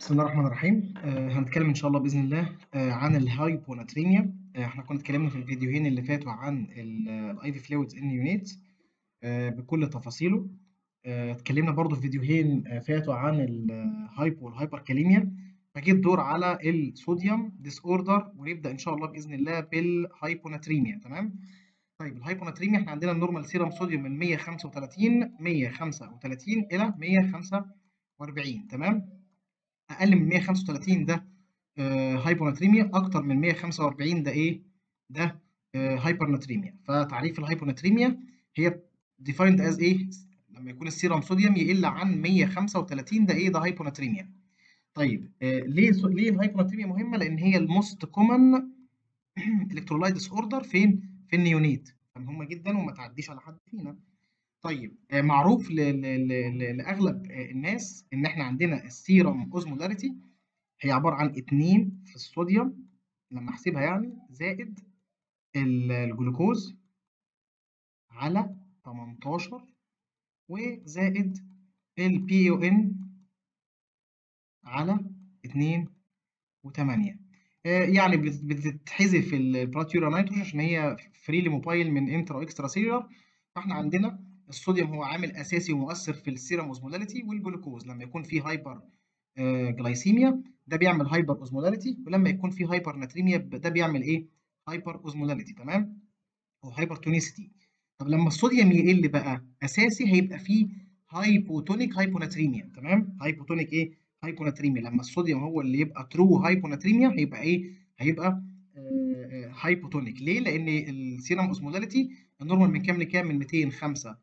بسم الله الرحمن الرحيم آه هنتكلم ان شاء الله باذن الله آه عن الهايبوناتريميا آه احنا كنا اتكلمنا في الفيديوهين اللي فاتوا عن الاي في فلويدز ان يونيت بكل تفاصيله آه اتكلمنا برضو في فيديوهين آه فاتوا عن الهايبو والهايبركاليميا فجيت دور على الصوديوم ديس اوردر ونبدا ان شاء الله باذن الله بالهايبوناتريميا تمام طيب الهايبوناتريميا احنا عندنا النورمال سيرم صوديوم من 135 135 الى 145 تمام اقل من 135 ده آه هايبوناتريميا اكتر من 145 ده ايه ده آه هايبرناتريميا فتعريف الهايبوناتريميا هي defined as ايه لما يكون السيرم صوديوم يقل عن 135 ده ايه ده هايبوناتريميا طيب آه ليه ليه الهايبوناتريميا مهمه لان هي الموست كومن الكترولايت ديس اوردر فين في النيونيت فمهمه جدا وما تعديش على حد فينا طيب معروف لاغلب الناس ان احنا عندنا السيرم اوزمولاريتي هي عباره عن 2 في الصوديوم لما احسبها يعني زائد الجلوكوز على 18 وزائد البي او ان على 2 و8 يعني بتتحذف البلاتيورا نيتروجين عشان هي فريلي موبايل من انترا واكسترا سيلولار فاحنا عندنا الصوديوم هو عامل اساسي ومؤثر في السيرم اوزمولاريتي والجلوكوز لما يكون في هايبر جلايسيميا ده بيعمل هايبر اوزمولاريتي ولما يكون في هايبر ناتريميا ده بيعمل ايه هايبر اوزمولاريتي تمام او هايبر تونيسيتي طب لما الصوديوم يقل بقى اساسي هيبقى فيه هايبوتونيك هايبوناتريميا تمام هايبوتونيك ايه هايبوناتريميا لما الصوديوم هو اللي يبقى ترو هايبوناتريميا هيبقى ايه هيبقى هايبوتونيك ليه لان السيرم اوزمولاريتي النورمال من كام لكام من 205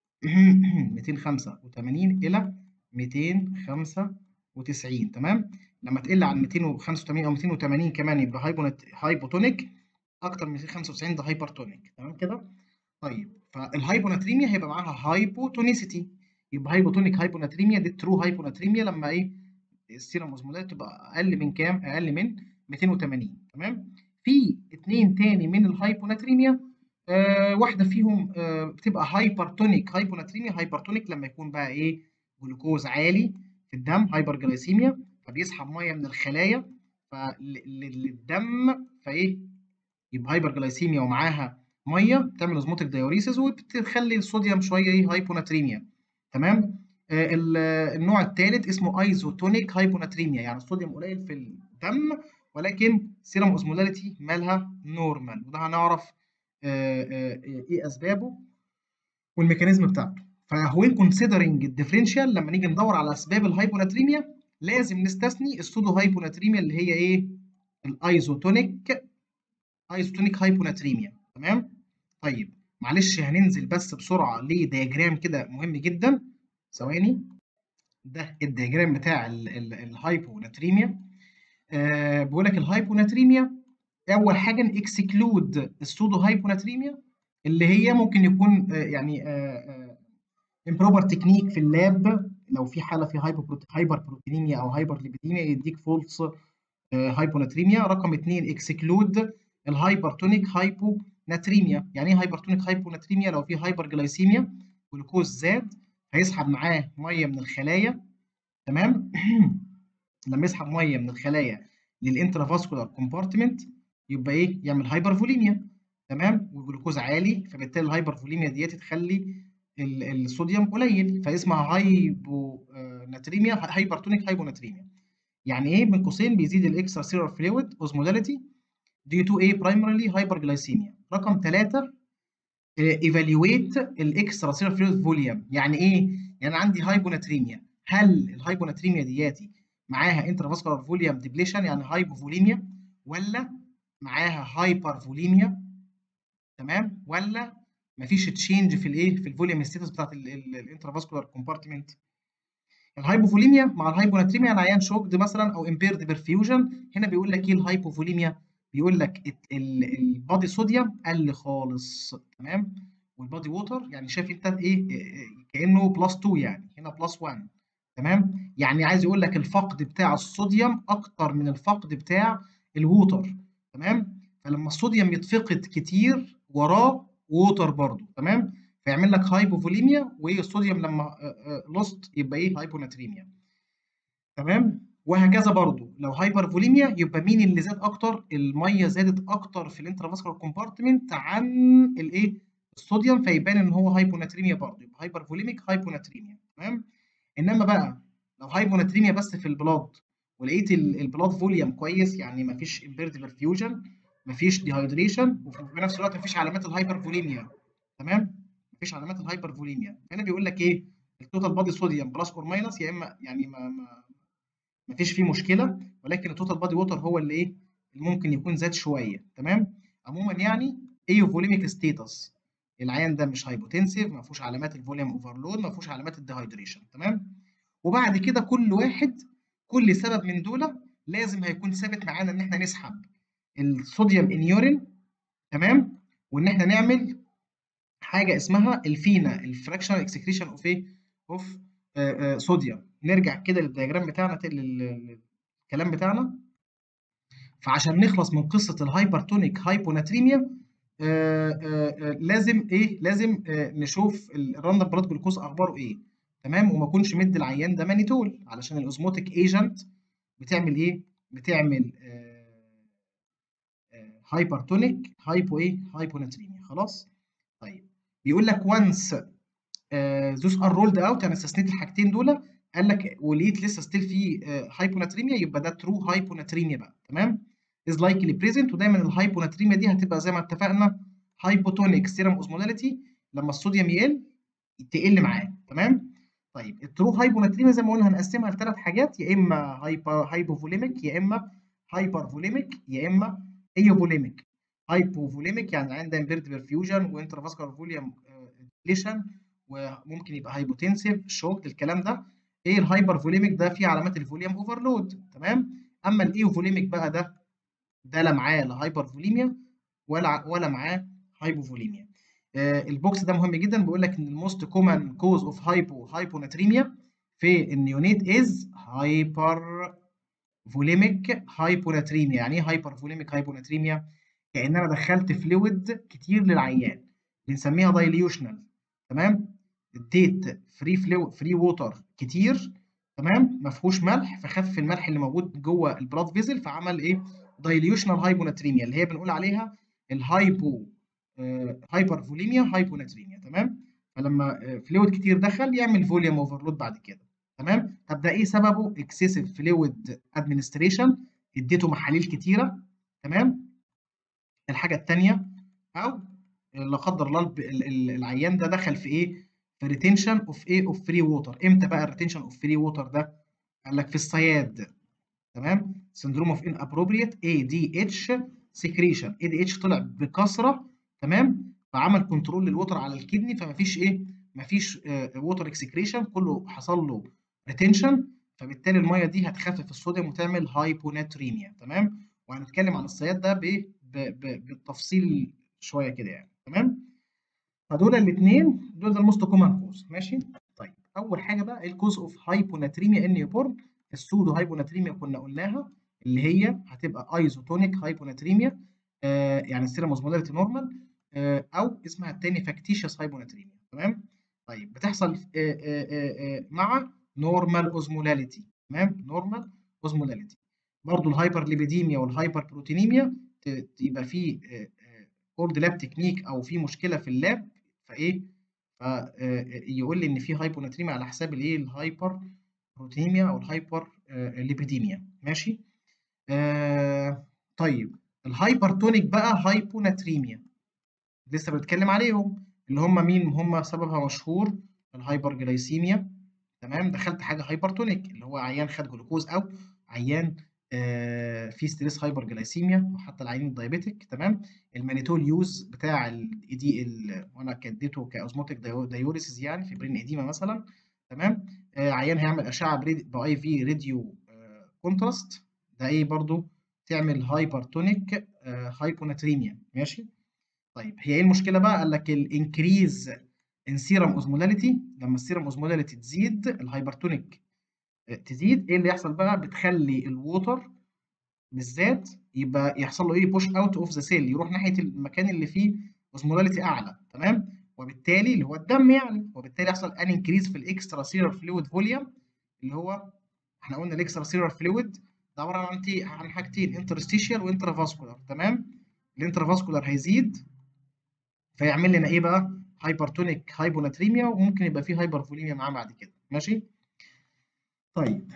285 الى 295 تمام لما تقل عن 285 او 280 كمان يبقى هايبوتونيك اكتر من 295 ده هايبرتونيك تمام كده طيب فالهايبوناتريميا هيبقى معاها هايبوتونيسيتي يبقى هايبوتونيك هايبوناتريميا دي ترو هايبوناتريميا لما ايه السيرم اوزمولاريتي تبقى اقل من كام اقل من 280 تمام في اتنين تاني من الهايبوناتريميا آه واحده فيهم آه بتبقى هايبرتونيك هايبوناتريميا هايبرتونيك لما يكون بقى ايه جلوكوز عالي في الدم هايبر جلايسيميا فبيسحب ميه من الخلايا فللدم فايه يبقى هايبر جلايسيميا ومعاها ميه بتعمل اوزموتيك دايوريسيس وبتخلي الصوديوم شويه ايه هايبوناتريميا تمام آه النوع الثالث اسمه ايزوتونيك هايبوناتريميا يعني الصوديوم قليل في الدم ولكن سيرم اوزمولاريتي مالها نورمال وده هنعرف ايه اسبابه والميكانيزم بتاعته فهوين كونسيدرنج الديفرنشال لما نيجي ندور على اسباب الهايبوناتريميا لازم نستثني السودو هايبوناتريميا اللي هي ايه الايزوتونيك ايزوتونيك هايبوناتريميا تمام طيب معلش هننزل بس بسرعه لدياجرام كده مهم جدا ثواني ده الدياجرام بتاع الهايبوناتريميا آه بيقول لك الهايبوناتريميا اول حاجه نكسكلود السودو هايبوناتريميا اللي هي ممكن يكون يعني امبروبر تكنيك في اللاب لو في حاله في هايبر بروتينيميا او هايبر ليبيديميا يديك فولس هايبوناتريميا رقم اثنين اكسكلود الهايبرتونيك هايبوناتريميا يعني ايه هايبرتونيك هايبوناتريميا لو في هايبر جلايسيميا جلوكوز زاد هيسحب معاه ميه من الخلايا تمام لما يسحب ميه من الخلايا للانترافاسكولار كومبارتمنت يبقى ايه يعمل هايبرفوليميا تمام والجلوكوز عالي فبالتالي الهايبرفوليميا ديت تخلي الصوديوم قليل فاسمها هايبوناتريميا هايبرتونيك هايبوناتريميا يعني ايه بين قوسين بيزيد الاكسترا سيلولار فلويد اوزمولاريتي دي تو ايه برايمرلي هايبرجلايسيميا رقم ثلاثة ايفالويت الاكسترا سيلولار فلويد فوليوم يعني ايه يعني عندي هايبوناتريميا هل الهايبوناتريميا دياتي معاها انترافاسكولار فوليوم ديبليشن يعني هايبوفوليميا ولا معاها هايبر فوليميا تمام ولا مفيش تشينج في الايه في الفوليوم ستاتس بتاعت الانترافاسكولار كومبارتمنت الهايبوفوليميا مع الهايبوناتريميا يعني عيان شوكد مثلا او امبيرد برفيوجن هنا بيقول لك ايه الهايبوفوليميا بيقول لك البادي صوديوم قل خالص تمام والبادي ووتر يعني شايف انت ايه كانه بلس 2 يعني هنا بلس 1 تمام يعني عايز يقول لك الفقد بتاع الصوديوم اكتر من الفقد بتاع الووتر تمام فلما الصوديوم يتفقد كتير وراه ووتر برضو تمام فيعمل لك هايبوفوليميا والصوديوم لما لوست يبقى ايه هايبوناتريميا تمام وهكذا برضه لو هايبر فوليميا يبقى مين اللي زاد اكتر الميه زادت اكتر في الانترافاسكولار كومبارتمنت عن الايه الصوديوم فيبان ان هو هايبوناتريميا برضه يبقى هايبر فوليميك هايبوناتريميا تمام انما بقى لو هايبوناتريميا بس في البلاد ولقيت البلاد فوليوم كويس يعني ما فيش امبيرد برفيوجن ما فيش ديهايدريشن وفي نفس الوقت ما فيش علامات الهايبر فوليميا تمام ما فيش علامات الهايبر فوليميا هنا بيقول لك ايه التوتال بادي صوديوم بلس اور ماينس يا اما يعني ما ما ما فيش فيه مشكله ولكن التوتال بادي ووتر هو اللي ايه اللي ممكن يكون زاد شويه تمام عموما يعني ايو فوليميك ستيتس العيان ده مش هايبوتنسيف ما فيهوش علامات الفوليوم اوفرلود ما فيهوش علامات الديهايدريشن تمام وبعد كده كل واحد كل سبب من دول لازم هيكون ثابت معانا ان احنا نسحب الصوديوم ان يورين تمام وان احنا نعمل حاجه اسمها الفينا الفراكشنال اكسكريشن اوف ايه اوف صوديوم نرجع كده للدياجرام بتاعنا للكلام بتاعنا فعشان نخلص من قصه الهايبرتونيك هايبوناتريميا آآ آآ لازم ايه لازم نشوف الراندوم بلاد جلوكوز اخباره ايه تمام وما اكونش مدي العيان ده مانيتول علشان الاوزموتيك ايجنت بتعمل ايه بتعمل هايبرتونيك هايبو ايه هايبوناتريميا خلاص طيب بيقول لك وانس ذوس ار رولد اوت انا استثنيت الحاجتين دول قال لك ولقيت لسه ستيل في هايبوناتريميا يبقى ده ترو هايبوناتريميا بقى تمام از لايكلي بريزنت ودايما الهايبوناتريميا دي هتبقى زي ما اتفقنا هايبوتونيك سيرم اوزمولاريتي لما الصوديوم يقل تقل معاه تمام طيب الترو هايبوناتريميا زي ما قلنا هنقسمها لثلاث حاجات يا اما هايبر هايبوفوليميك يا اما هايبر فوليميك يا اما ايوفوليميك هايبوفوليميك يعني عنده امبيرد برفيوجن وانترافاسكولار فوليوم ديليشن وممكن يبقى هايبوتنسيف شوك الكلام ده ايه الهايبر فوليميك ده فيه علامات الفوليوم اوفرلود تمام اما الايوفوليميك بقى ده ده لا معاه لا هايبر فوليميا ولا ولا معاه هايبوفوليميا آه البوكس ده مهم جدا بيقول لك ان الموست كومن كوز اوف هايبو هايبوناتريميا في النيونيت از هايبر فوليميك هايبوناتريميا يعني ايه هايبر فوليميك هايبوناتريميا كان انا دخلت فلويد كتير للعيان بنسميها دايليوشنال تمام اديت فري فلو فري ووتر كتير تمام ما فيهوش ملح فخفف الملح اللي موجود جوه البلاد فيزل فعمل ايه دايليوشنال هايبوناتريميا اللي هي بنقول عليها الهايبو آه هايبر فوليميا هايبوناتريميا تمام فلما آه فلويد كتير دخل يعمل فوليوم اوفرلود بعد كده تمام طب ده ايه سببه اكسسيف فلويد ادمنستريشن اديته محاليل كتيره تمام الحاجه الثانيه او لا قدر الله العيان ده دخل في ايه في ريتنشن اوف ايه اوف فري ووتر امتى بقى الريتنشن اوف فري ووتر ده قال لك في الصياد تمام سندروم اوف ان ابروبريت اي دي اتش سكريشن اي دي اتش طلع بكثره تمام فعمل كنترول للوتر على الكدني فمفيش ايه مفيش ووتر اكسكريشن كله حصل له ريتنشن فبالتالي الميه دي هتخفف الصوديوم وتعمل هايبوناتريميا تمام وهنتكلم عن الصياد ده بالتفصيل شويه كده يعني تمام فدول الاثنين دول ده الموست كومن كوز ماشي طيب اول حاجه بقى الكوز اوف هايبوناتريميا ان يبورن السودو هايبوناتريميا كنا قلناها اللي هي هتبقى ايزوتونيك هايبوناتريميا آه يعني السيرم اوزمولاريتي نورمال آه او اسمها الثاني فاكتيشيوس هايبوناتريميا تمام طيب بتحصل آه آه آه مع نورمال اوزمولاليتي تمام نورمال اوزمولاليتي برضه الهايبر ليبيديميا والهايبر بروتينيميا يبقى في اورد لاب تكنيك او في مشكله في اللاب فايه فيقول لي ان في هايبوناتريميا على حساب الايه الهايبر بروتينيميا او الهايبر ليبيديميا ماشي آه طيب الهايبرتونيك بقى هايبوناتريميا لسه بنتكلم عليهم اللي هم مين هم سببها مشهور الهايبر جلايسيميا تمام دخلت حاجه هايبرتونيك اللي هو عيان خد جلوكوز او عيان آه في ستريس هايبر جلايسيميا وحتى العيان الدايابيتك تمام المانيتول يوز بتاع الايدي وانا كديته كاوزموتيك دايوريسيس يعني في برين اديما مثلا تمام آه عيان هيعمل اشعه باي في راديو آه كونتراست ده ايه برضو تعمل هايبرتونيك هايبوناتريميا ماشي طيب هي ايه المشكله بقى قال لك الانكريز ان سيرم اوزمولاليتي لما السيرم اوزمولاليتي تزيد الهايبرتونيك تزيد ايه اللي يحصل بقى بتخلي الووتر بالذات يبقى يحصل له ايه بوش اوت اوف ذا سيل يروح ناحيه المكان اللي فيه اوزمولاليتي اعلى تمام وبالتالي اللي هو الدم يعني وبالتالي يحصل ان انكريز في الاكسترا سيرر فلويد فوليوم اللي هو احنا قلنا الاكسترا سيلولار فلويد ده عباره عن عن حاجتين انترستيشيال وانترافاسكولار تمام الانترافاسكولار هيزيد فيعمل لنا ايه بقى هايبرتونيك هايبوناتريميا وممكن يبقى فيه هايبرفوليميا معاه بعد كده ماشي طيب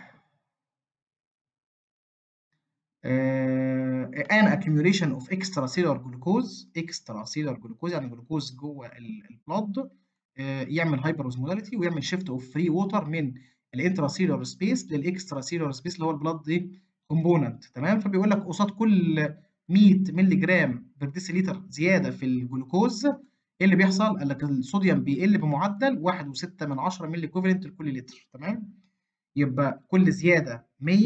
uh, an accumulation of extracellular glucose extracellular glucose يعني جلوكوز جوه البلاد uh, يعمل هايبر اوزمولاريتي ويعمل شيفت اوف فري ووتر من الانتراسيلولار سبيس للاكستراسيلولار سبيس اللي هو البلاد دي كومبوننت تمام فبيقول لك قصاد كل 100 مللي جرام بر ديسيليتر زياده في الجلوكوز ايه اللي بيحصل؟ قال لك الصوديوم بيقل بمعدل 1.6 من 10 مللي ايكوفالنت لكل لتر تمام؟ يبقى كل زياده 100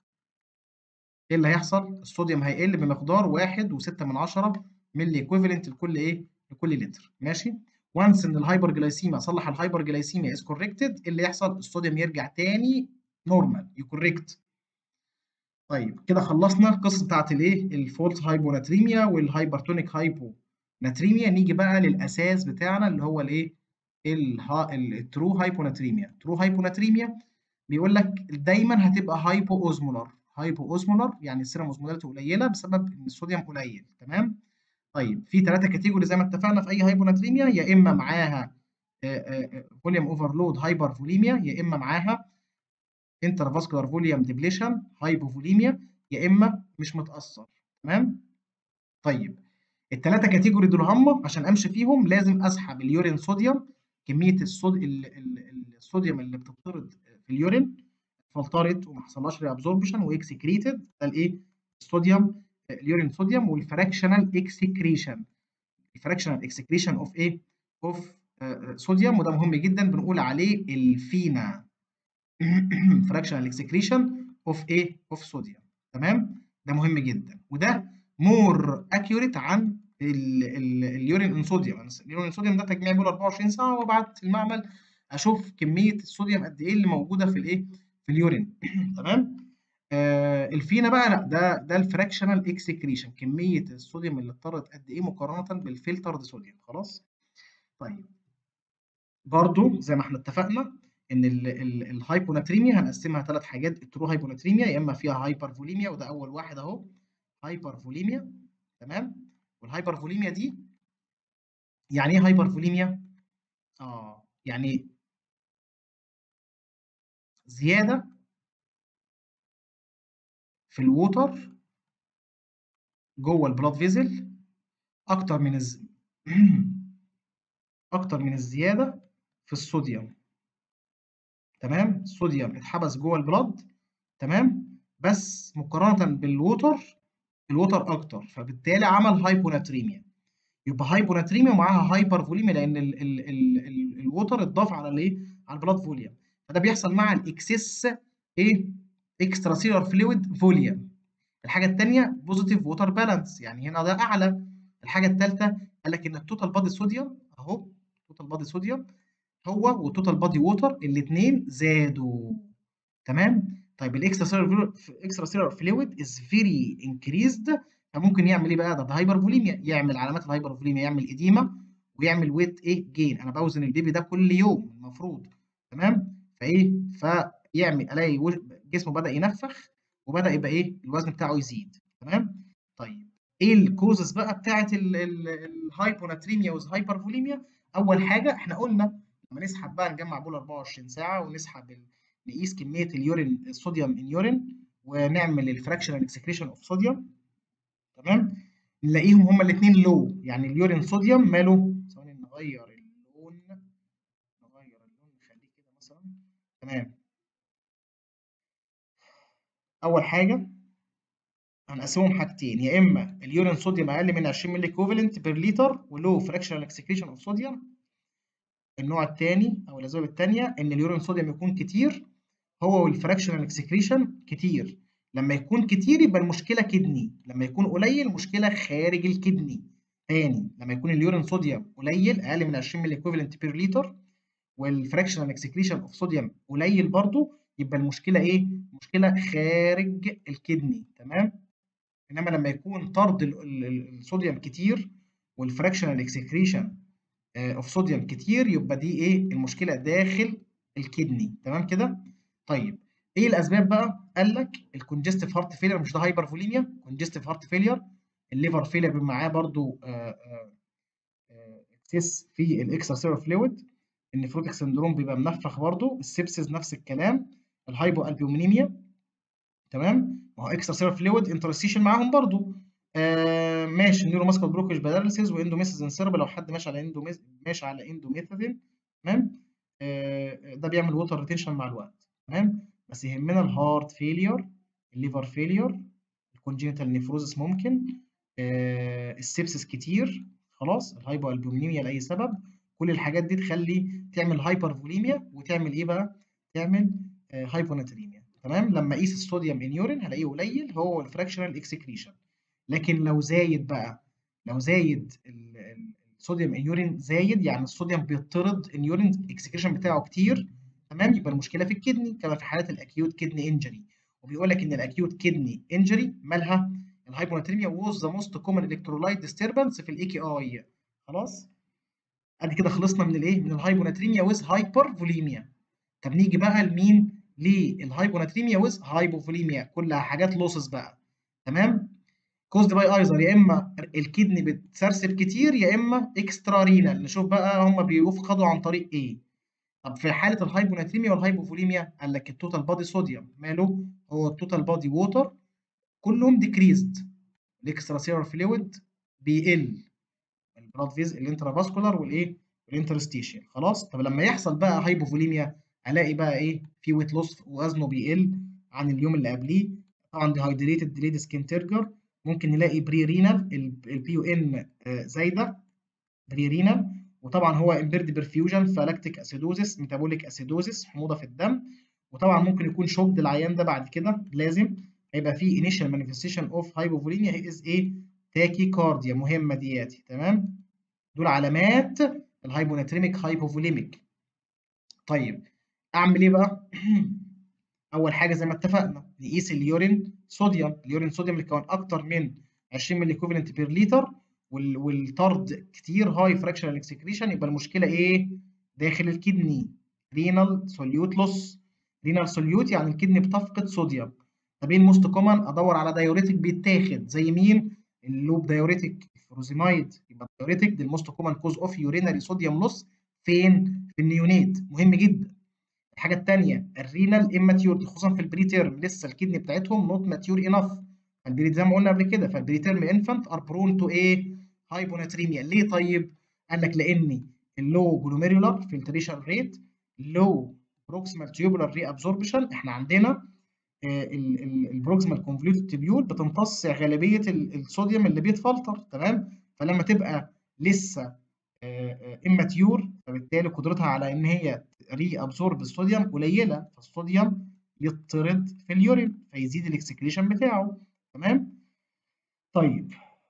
ايه اللي هيحصل؟ الصوديوم هيقل بمقدار 1.6 من 10 مللي ايكوفالنت لكل ايه؟ لكل لتر ماشي؟ وانس ان الهايبر جلايسيميا صلح الهايبر جلايسيميا از كوركتد ايه اللي يحصل؟ الصوديوم يرجع تاني نورمال يكوركت طيب كده خلصنا القصه بتاعت الايه؟ الفولت هايبوناتريميا والهايبرتونيك هايبوناتريميا نيجي بقى للاساس بتاعنا اللي هو الايه؟ الترو هايبوناتريميا ترو هايبوناتريميا بيقول لك دايما هتبقى هايبو اوزمولار هايبو اوزمولار يعني السيرم اوزمولاريتي قليله بسبب ان الصوديوم قليل تمام؟ طيب في ثلاثه كاتيجوري زي ما اتفقنا في اي هايبوناتريميا يا اما معاها فوليوم اوفرلود هايبر فوليميا يا اما معاها انترفاسكولار فوليوم ديبليشن هايبوفوليميا يا اما مش متاثر تمام طيب الثلاثه كاتيجوري دول هم عشان امشي فيهم لازم اسحب اليورين صوديوم كميه الصود... الصوديوم اللي بتطرد في اليورين فلترت وما حصلهاش ري ابزوربشن واكسكريتد ده الايه الصوديوم اليورين صوديوم والفراكشنال اكسكريشن الفراكشنال اكسكريشن اوف ايه اوف صوديوم وده مهم جدا بنقول عليه الفينا fractional excretion of ايه of صوديوم تمام ده مهم جدا وده مور اكيوريت عن اليورين ان صوديوم اليورين صوديوم ده تجميع بول 24 ساعه وابعت المعمل اشوف كميه الصوديوم قد ايه اللي موجوده في الايه في اليورين تمام آه الفينا بقى لا ده ده الفراكشنال اكسكريشن كميه الصوديوم اللي اتطرد قد ايه مقارنه بالفلترد صوديوم خلاص طيب برضو زي ما احنا اتفقنا ان الهايبوناتريميا هنقسمها ثلاث حاجات الترو هايبوناتريميا يا اما فيها هايبرفوليميا وده اول واحد اهو هايبرفوليميا تمام والهايبرفوليميا دي يعني ايه هايبرفوليميا اه يعني زياده في الووتر جوه البلاد فيزل اكتر من الز... اكتر من الزياده في الصوديوم تمام الصوديوم اتحبس جوه البلاد تمام بس مقارنه بالووتر الووتر اكتر فبالتالي عمل هايبوناتريميا يبقى هايبوناتريميا ومعاها هايبر فوليميا لان ال ال ال ال الووتر اتضاف على الايه على البلاد فوليوم فده بيحصل مع الاكسس ايه اكسترا سيلولار فلويد فوليوم الحاجه الثانيه بوزيتيف ووتر بالانس يعني هنا ده اعلى الحاجه الثالثه قال لك ان التوتال بادي صوديوم اهو توتال بادي صوديوم هو والتوتال بادي ووتر الاثنين زادوا تمام طيب الاكسترا سيلولار اكسترا سيلولار فلويد از فيري انكريزد فممكن يعمل ايه بقى ده هايبر فوليميا يعمل علامات الهايبر فوليميا يعمل اديما ويعمل ويت ايه جين انا بوزن البيبي ده كل يوم المفروض تمام فايه فيعمل الاقي جسمه بدا ينفخ وبدا يبقى ايه الوزن بتاعه يزيد تمام طيب ايه الكوزز بقى بتاعه الهايبوناتريميا والهايبرفوليميا اول حاجه احنا قلنا لما نسحب بقى نجمع بول 24 ساعه ونسحب نقيس كميه اليورين الصوديوم ان يورين ونعمل الفراكشنال اكسكريشن اوف صوديوم تمام نلاقيهم هما الاثنين لو يعني اليورين صوديوم ماله ثواني نغير اللون نغير اللون نخليه كده مثلا تمام اول حاجه هنقسمهم حاجتين يا اما اليورين صوديوم اقل من 20 مللي ايكوفالنت بير لتر ولو فراكشنال اكسكريشن اوف صوديوم النوع الثاني او الاسباب الثانيه ان اليورين صوديوم يكون كتير هو والفراكشنال اكسكريشن كتير لما يكون كتير يبقى المشكله كدني لما يكون قليل مشكله خارج الكدني تاني لما يكون اليورين صوديوم قليل اقل من 20 مللي ايكوفالنت بير لتر والفراكشنال اكسكريشن اوف صوديوم قليل برضو يبقى المشكله ايه مشكله خارج الكدني تمام انما لما يكون طرد الصوديوم كتير والفراكشنال اكسكريشن اوف صوديوم كتير يبقى دي ايه المشكله داخل الكدني تمام كده طيب ايه الاسباب بقى قال لك الكونجستيف هارت فيلير مش ده هايبرفوليميا كونجستيف هارت فيلير الليفر فيلير بيبقى معاه برضو اكسس في الاكسترا سيلر فلويد النفروتيك سندروم بيبقى منفخ برضو السبسز نفس الكلام الهايبو البيومينيميا تمام ما هو اكسترا سيلر فلويد انترستيشن معاهم برضو آه ماشي نيورو ماسكال بروكش باراليسيس واندوميسيزن سيرب لو حد ماشي على اندوميس ماشي على اندوميثازين تمام آه ده بيعمل ووتر ريتنشن مع الوقت تمام بس يهمنا الهارت فيلير الليفر فيلير الكونجينيتال نيفروزس ممكن آه السبسس كتير خلاص الهايبو البومينيميا لاي سبب كل الحاجات دي تخلي تعمل هايبرفوليميا وتعمل ايه بقى تعمل آه هايبوناتريميا تمام لما اقيس الصوديوم ان يورين هلاقيه قليل هو الفراكشنال اكسكريشن لكن لو زايد بقى لو زايد الصوديوم ان يورين زايد يعني الصوديوم بيطرد ان يورين اكسكريشن بتاعه كتير تمام يبقى المشكله في الكدني كما في حالات الاكيوت كدني انجري وبيقول لك ان الاكيوت كدني انجري مالها الهايبوناتريميا was the most common electrolyte disturbance في الاي كي اي خلاص ادي كده خلصنا من الايه من الهايبوناتريميا ويز هايبرفوليميا طب نيجي بقى لمين للهايبوناتريميا ويز هايبوفوليميا كلها حاجات لوسز بقى تمام كوزد باي ايزر يا اما الكدني بتسرسب كتير يا اما اكسترا رينال نشوف بقى هم بيفقدوا عن طريق ايه طب في حاله الهايبوناتريميا والهايبوفوليميا قال لك التوتال بادي صوديوم ماله هو التوتال بادي ووتر كلهم ديكريزد الاكسترا سيلر فلويد بيقل البلاد فيز الانترافاسكولار والايه والانترستيشن خلاص طب لما يحصل بقى هايبوفوليميا الاقي بقى ايه في ويت لوس وزنه بيقل عن اليوم اللي قبليه طبعا ديهايدريتد ديليد سكين ترجر ممكن نلاقي بري رينال البي يو ان زايده بري رينال وطبعا هو امبيرد برفيوجن فلاكتيك اسيدوزيس ميتابوليك اسيدوزيس حموضه في الدم وطبعا ممكن يكون شوكد العيان ده بعد كده لازم هيبقى فيه انيشال مانيفستيشن اوف هايبوفوليميا هي از ايه تاكي كارديا مهمه دياتي تمام دول علامات الهايبوناتريميك هايبوفوليميك طيب اعمل ايه بقى اول حاجه زي ما اتفقنا نقيس اليورين صوديوم اليورين صوديوم اللي كان اكتر من 20 ملي كوفالنت بير لتر والطرد كتير هاي فراكشنال اكسكريشن يبقى المشكله ايه داخل الكدني رينال سوليوت لوس رينال سوليوت يعني الكدني بتفقد صوديوم طب ايه الموست كومن ادور على دايوريتك بيتاخد زي مين اللوب دايوريتك الفروزيمايد يبقى الدايوريتك دي الموست كومن كوز اوف يورينري صوديوم لوس فين في النيونيت مهم جدا الحاجه الثانيه الرينال اماتيور خصوصا في البري تيرم لسه الكدني بتاعتهم نوت ماتيور انف فالبري زي ما قلنا قبل كده فالبري تيرم انفانت ار برون تو ايه هايبوناتريميا ليه طيب قال لك لان اللو جلوميرولار فلتريشن ريت لو بروكسيمال تيوبولار ري ابزوربشن احنا عندنا البروكسيمال كونفوليوتد تيبيول بتمتص غالبيه الصوديوم اللي بيتفلتر تمام فلما تبقى لسه اماتيور فبالتالي قدرتها على ان هي ري ابزورب الصوديوم قليله فالصوديوم يطرد في اليورين فيزيد الاكسكريشن بتاعه تمام طيب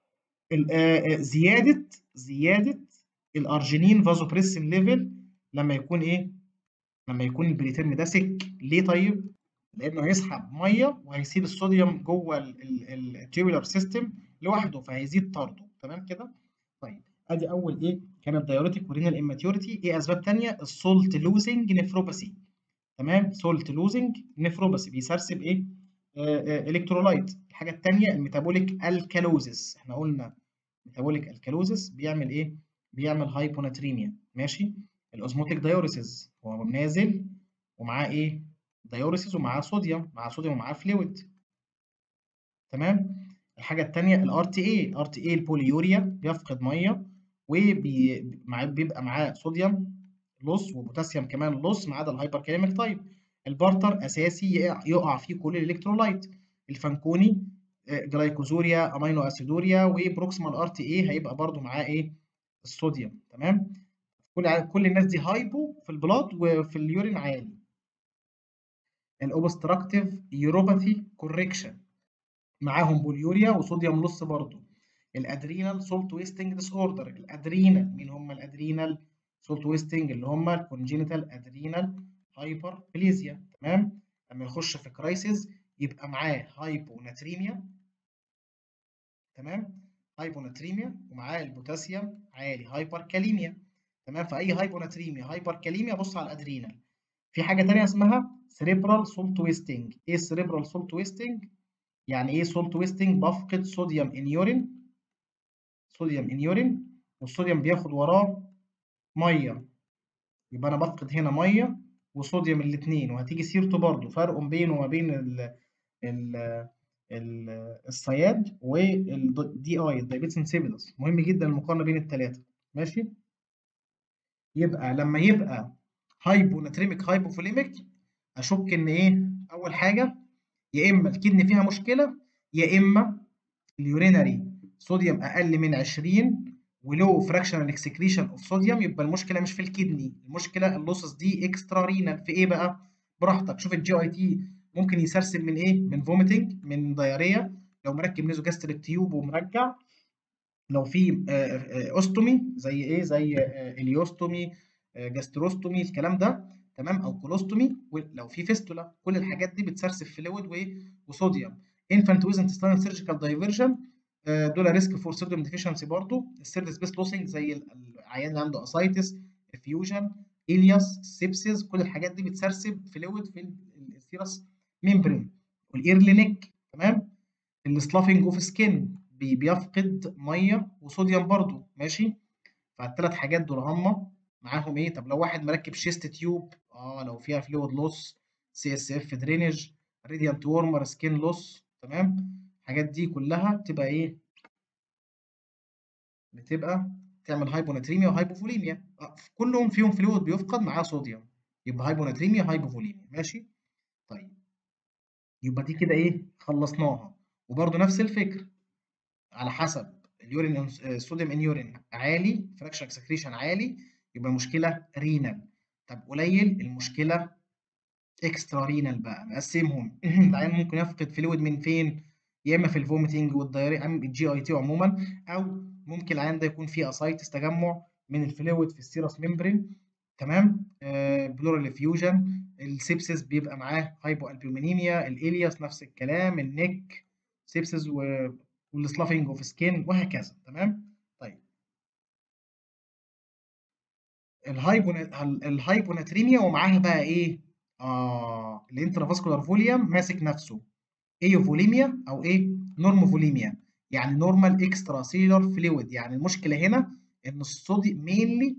زياده زياده الارجينين فازوبريسين ليفل لما يكون ايه لما يكون البريتيرم ده سك ليه طيب لانه هيسحب ميه وهيسيب الصوديوم جوه التيوبولار سيستم لوحده فهيزيد طرده تمام كده طيب ادي اول ايه كانت دايوريتك ورينال اماتيوريتي ايه اسباب ثانيه السولت لوزنج نفروباثي تمام سولت لوزنج نفروباثي بيسرسب ايه الكترولايت الحاجه الثانيه الميتابوليك الكالوزيس احنا قلنا ميتابوليك الكالوزيس بيعمل ايه بيعمل هايبوناتريميا ماشي الاوزموتيك دايوريسيس هو نازل ومعاه ايه دايوريسيس ومعاه صوديوم معاه صوديوم ومعاه فلويد تمام الحاجه الثانيه الار تي اي الار تي اي البوليوريا بيفقد ميه وبيبقى معاه صوديوم لص وبوتاسيوم كمان لص ما عدا الهايبر كاليميك تايب البارتر اساسي يقع فيه كل الالكترولايت الفانكوني جلايكوزوريا امينو اسيدوريا وبروكسيمال ار تي اي هيبقى برده معاه ايه الصوديوم تمام كل كل الناس دي هايبو في البلاد وفي اليورين عالي الاوبستراكتيف يوروباثي كوركشن معاهم بوليوريا وصوديوم لص برضه الادرينال سولت ويستنج ديس اوردر الادرينال مين هم الادرينال سولت ويستنج اللي هم الكونجينيتال ادرينال هايبر بليزيا تمام لما يخش في كرايسيس يبقى معاه هايبوناتريميا تمام هايبوناتريميا ومعاه البوتاسيوم عالي هايبر كاليميا تمام فاي هايبوناتريميا هايبر كاليميا بص على الادرينال في حاجه ثانيه اسمها سيريبرال سولت ويستنج ايه السيريبرال سولت ويستنج يعني ايه سولت ويستنج بفقد صوديوم ان يورين صوديوم ان يورين والصوديوم بياخد وراه ميه يبقى انا بفقد هنا ميه وصوديوم الاثنين وهتيجي سيرته برضو فرق بينه وما بين ال ال ال الصياد والدي اي الدايبيتس انسيبيدس مهم جدا المقارنه بين الثلاثه ماشي يبقى لما يبقى هايبوناتريميك هايبوفوليميك اشك ان ايه اول حاجه يا اما الكدني فيها مشكله يا اما اليورينري صوديوم اقل من 20 ولو فراكشنال اكسكريشن اوف صوديوم يبقى المشكله مش في الكدني المشكله اللوسس دي اكسترا رينال في ايه بقى براحتك شوف الجي اي تي ممكن يسرسب من ايه من فوميتنج من دايريا لو مركب نيزو جاستريك تيوب ومرجع لو في اوستومي زي ايه زي اليوستومي جاستروستومي الكلام ده تمام او كولوستومي لو في فيستولا كل الحاجات دي بتسرسب فلويد وايه وصوديوم انفانت ويز انتستينال سيرجيكال دايفرجن دول ريسك فور صوديوم ديفيشنسي برضه السيرد سبيس لوسنج زي العيان اللي عنده اسايتس فيوجن الياس سيبسيس كل الحاجات دي بتسرسب فلويد في السيرس ميمبرين والايرلي نيك تمام السلافنج اوف سكين بيفقد ميه وصوديوم برضه ماشي فالثلاث حاجات دول هم معاهم ايه طب لو واحد مركب شيست تيوب اه لو فيها فلويد لوس سي اس اف درينج راديانت وورمر سكين لوس تمام الحاجات دي كلها بتبقى ايه بتبقى تعمل هايبوناتريميا وهايبوفوليميا كلهم فيهم فلويد بيفقد معاه صوديوم يبقى هايبوناتريميا هايبوفوليميا ماشي طيب يبقى دي كده ايه خلصناها وبرده نفس الفكر على حسب اليورين الصوديوم ان يورين عالي فراكشن اكسكريشن عالي يبقى المشكله رينال طب قليل المشكله اكسترا رينال بقى نقسمهم العيان ممكن يفقد فلويد من فين يا اما في الفوميتنج والدايريا الجي اي تي عموما او ممكن العيان ده يكون فيه اسايتس تجمع من الفلويد في السيرس ممبرين تمام آه بلورال فيوجن السيبسيس بيبقى معاه هايبو البيومينيميا الالياس نفس الكلام النك سيبسيس و... والسلافنج اوف سكين وهكذا تمام طيب الهايبونا... الهايبوناتريميا ومعاها بقى ايه اه الانترافاسكولار فوليوم ماسك نفسه ايوفوليميا او ايه نورموفوليميا يعني نورمال اكسترا سيلولار فلويد يعني المشكله هنا ان الصوديوم مينلي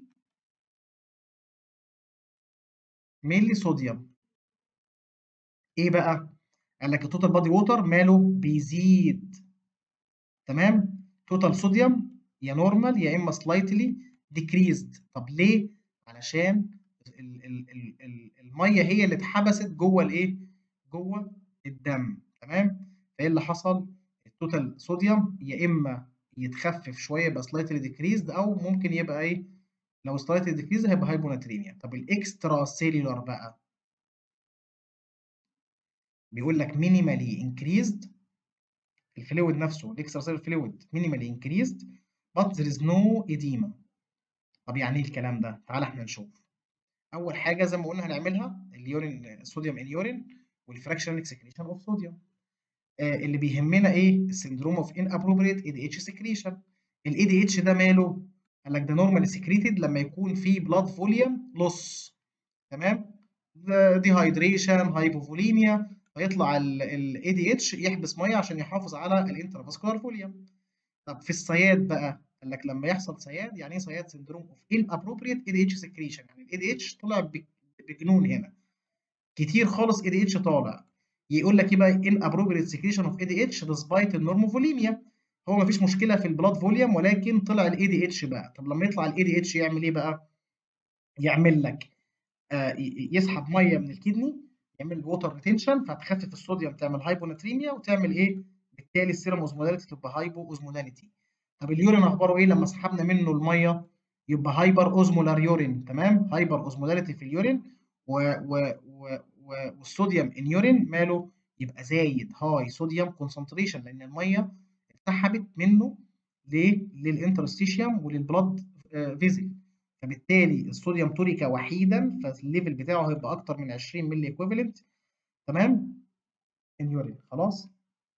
مينلي صوديوم ايه بقى قال لك التوتال بادي ووتر ماله بيزيد تمام توتال صوديوم يا نورمال يا اما سلايتلي ديكريزد طب ليه علشان ال ال ال ال الميه هي اللي اتحبست جوه الايه جوه الدم تمام فايه اللي حصل التوتال صوديوم يا اما يتخفف شويه يبقى سلايتلي ديكريزد او ممكن يبقى ايه لو سلايتلي ديكريزد هيبقى هايبوناتريميا طب الاكسترا سيلولار بقى بيقول لك مينيمالي انكريزد الفلويد نفسه الاكسترا سيلولار فلويد مينيمالي انكريزد but there is no edema طب يعني ايه الكلام ده تعال احنا نشوف اول حاجه زي ما قلنا هنعملها اليورين الصوديوم ان يورين والفراكشنال اكسكريشن اوف صوديوم اللي بيهمنا ايه السندروم اوف ان ابروبريت اي دي اتش سكريشن الاي دي اتش ده ماله قال لك ده نورمال سكريتد لما يكون في بلاد فوليوم لوس تمام ديهايدريشن هايبوفوليميا فيطلع الاي دي اتش يحبس ميه عشان يحافظ على الانترافاسكولار فوليوم طب في الصياد بقى قال لك لما يحصل صياد يعني ايه صياد سندروم اوف ان ابروبريت اي دي اتش سكريشن يعني الاي دي اتش طلع بجنون هنا كتير خالص اي دي اتش طالع يقول لك ايه بقى ان ابروبريت سكريشن اوف اي دي اتش ديسبايت النورموفوليميا هو مفيش مشكله في البلاد فوليوم ولكن طلع الاي دي اتش بقى طب لما يطلع الاي دي اتش يعمل ايه بقى يعمل لك آه يسحب ميه من الكدني يعمل ووتر ريتنشن فتخفف الصوديوم تعمل هايبوناتريميا وتعمل ايه بالتالي السيرم اوزمولاريتي تبقى هايبو اوزمولاريتي طب اليورين اخباره ايه لما سحبنا منه الميه يبقى هايبر اوزمولار يورين تمام هايبر اوزمولاريتي في اليورين و و و و والصوديوم ان يورين ماله يبقى زايد هاي صوديوم كونسنتريشن لان الميه اتسحبت منه ليه للانترستيشيوم وللبلاد فيزل فبالتالي الصوديوم ترك وحيدا فالليفل بتاعه هيبقى اكتر من 20 ملي ايكويفالنت تمام ان يورين خلاص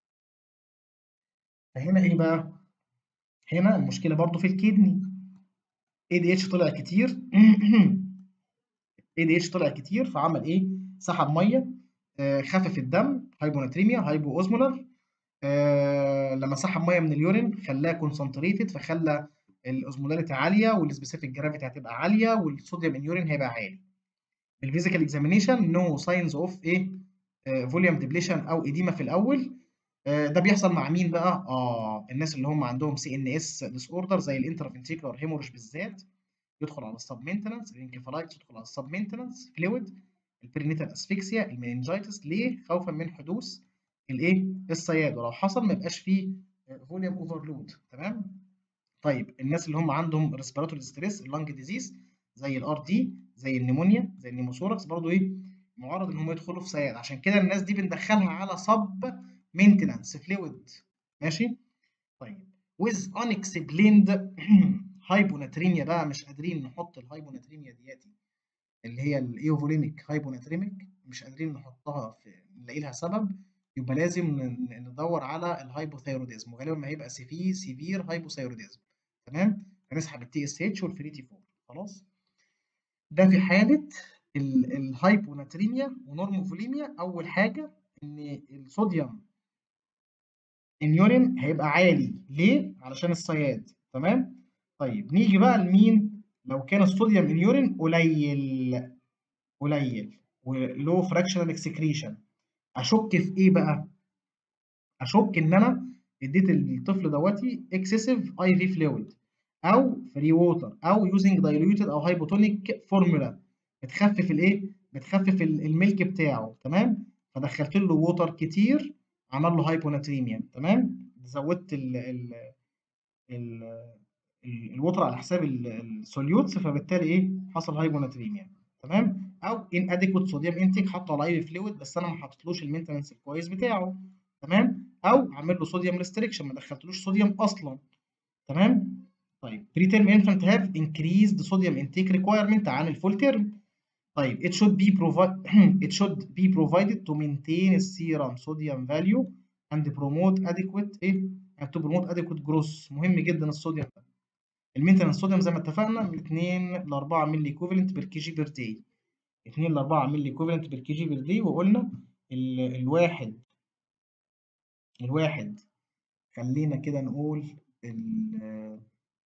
فهنا ايه بقى هنا المشكله برضو في الكدني اي دي اتش طلع كتير اي دي اتش طلع كتير فعمل ايه سحب ميه آه، خفف الدم هايبوناتريميا هايبو اوزمولار آه، لما سحب ميه من اليورين خلاها كونسنتريتد فخلى الاوزمولاريتي عاليه والسبيسيفيك جرافيتي هتبقى عاليه والصوديوم ان يورين هيبقى عالي الفيزيكال اكزامينيشن نو ساينز اوف ايه فوليوم ديبليشن او اديما في الاول آه، ده بيحصل مع مين بقى اه الناس اللي هم عندهم سي ان اس ديس اوردر زي الانترافنتيكولار هيموريج بالذات يدخل على السب مينتنس الانكفالايتس يدخل على السب مينتنس فلويد البرينيتال اسفيكسيا المننجايتس ليه خوفا من حدوث الايه الصياد ولو حصل ما يبقاش فيه فوليوم اوفرلود تمام طيب الناس اللي هم عندهم ريسبيراتوري ستريس اللنج ديزيز زي الار دي زي النيمونيا زي النيموثوركس برضو ايه معرض ان هم يدخلوا في صياد عشان كده الناس دي بندخلها على سب مينتنانس فلويد ماشي طيب with unexplained هايبوناتريميا بقى مش قادرين نحط الهايبوناتريميا دياتي اللي هي الايوفوليميك هايبوناتريميك مش قادرين نحطها في نلاقي لها سبب يبقى لازم ندور على الهايبوثايروديزم وغالبا ما هيبقى سي سيفير هايبوثايروديزم تمام هنسحب التي اس اتش والفري تي 4 خلاص ده في حاله الهايبوناتريميا ونورموفوليميا اول حاجه ان الصوديوم اليورين هيبقى عالي ليه علشان الصياد تمام طيب نيجي بقى لمين لو كان الصوديوم اليورين قليل قليل ولو فراكشنال اكسكريشن اشك في ايه بقى اشك ان انا اديت الطفل دوتي اكسسيف اي في فلويد او فري ووتر او يوزنج دايلوتد او هايبوتونيك فورمولا بتخفف الايه بتخفف الملك بتاعه تمام فدخلت له ووتر كتير عمل له هايبوناتريميا تمام زودت ال ال ال الوتر على حساب السوليوتس فبالتالي ايه حصل هايبوناتريميا تمام او ان اديكوت صوديوم انتيك حطه على اي فلويد بس انا ما حطيتلوش المينتنس الكويس بتاعه تمام او عامل له صوديوم ريستريكشن ما دخلتلوش صوديوم اصلا تمام طيب preterm infant have increased sodium intake requirement عن الفول تيرم طيب it should be provide it should be provided to maintain the serum sodium value and promote adequate ايه and to promote adequate growth مهم جدا الصوديوم ده المينتنس صوديوم زي ما اتفقنا من 2 ل 4 مللي ايكوفالنت بير كي جي بير داي 2 ل 4 مللي ايكوفالنت بير كي جي بير داي وقلنا ال الواحد الواحد خلينا كده نقول ال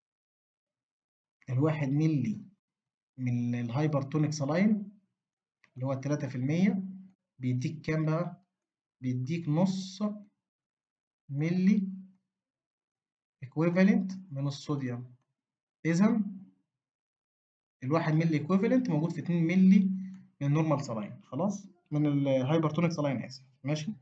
الواحد ملي من الهايبرتونيك سلاين اللي هو 3% بيديك كام بقى؟ بيديك نص ملي equivalent من الصوديوم إذا الواحد ملي equivalent موجود في 2 ملي من النورمال سلاين خلاص؟ من الهايبرتونيك سلاين آسف ماشي؟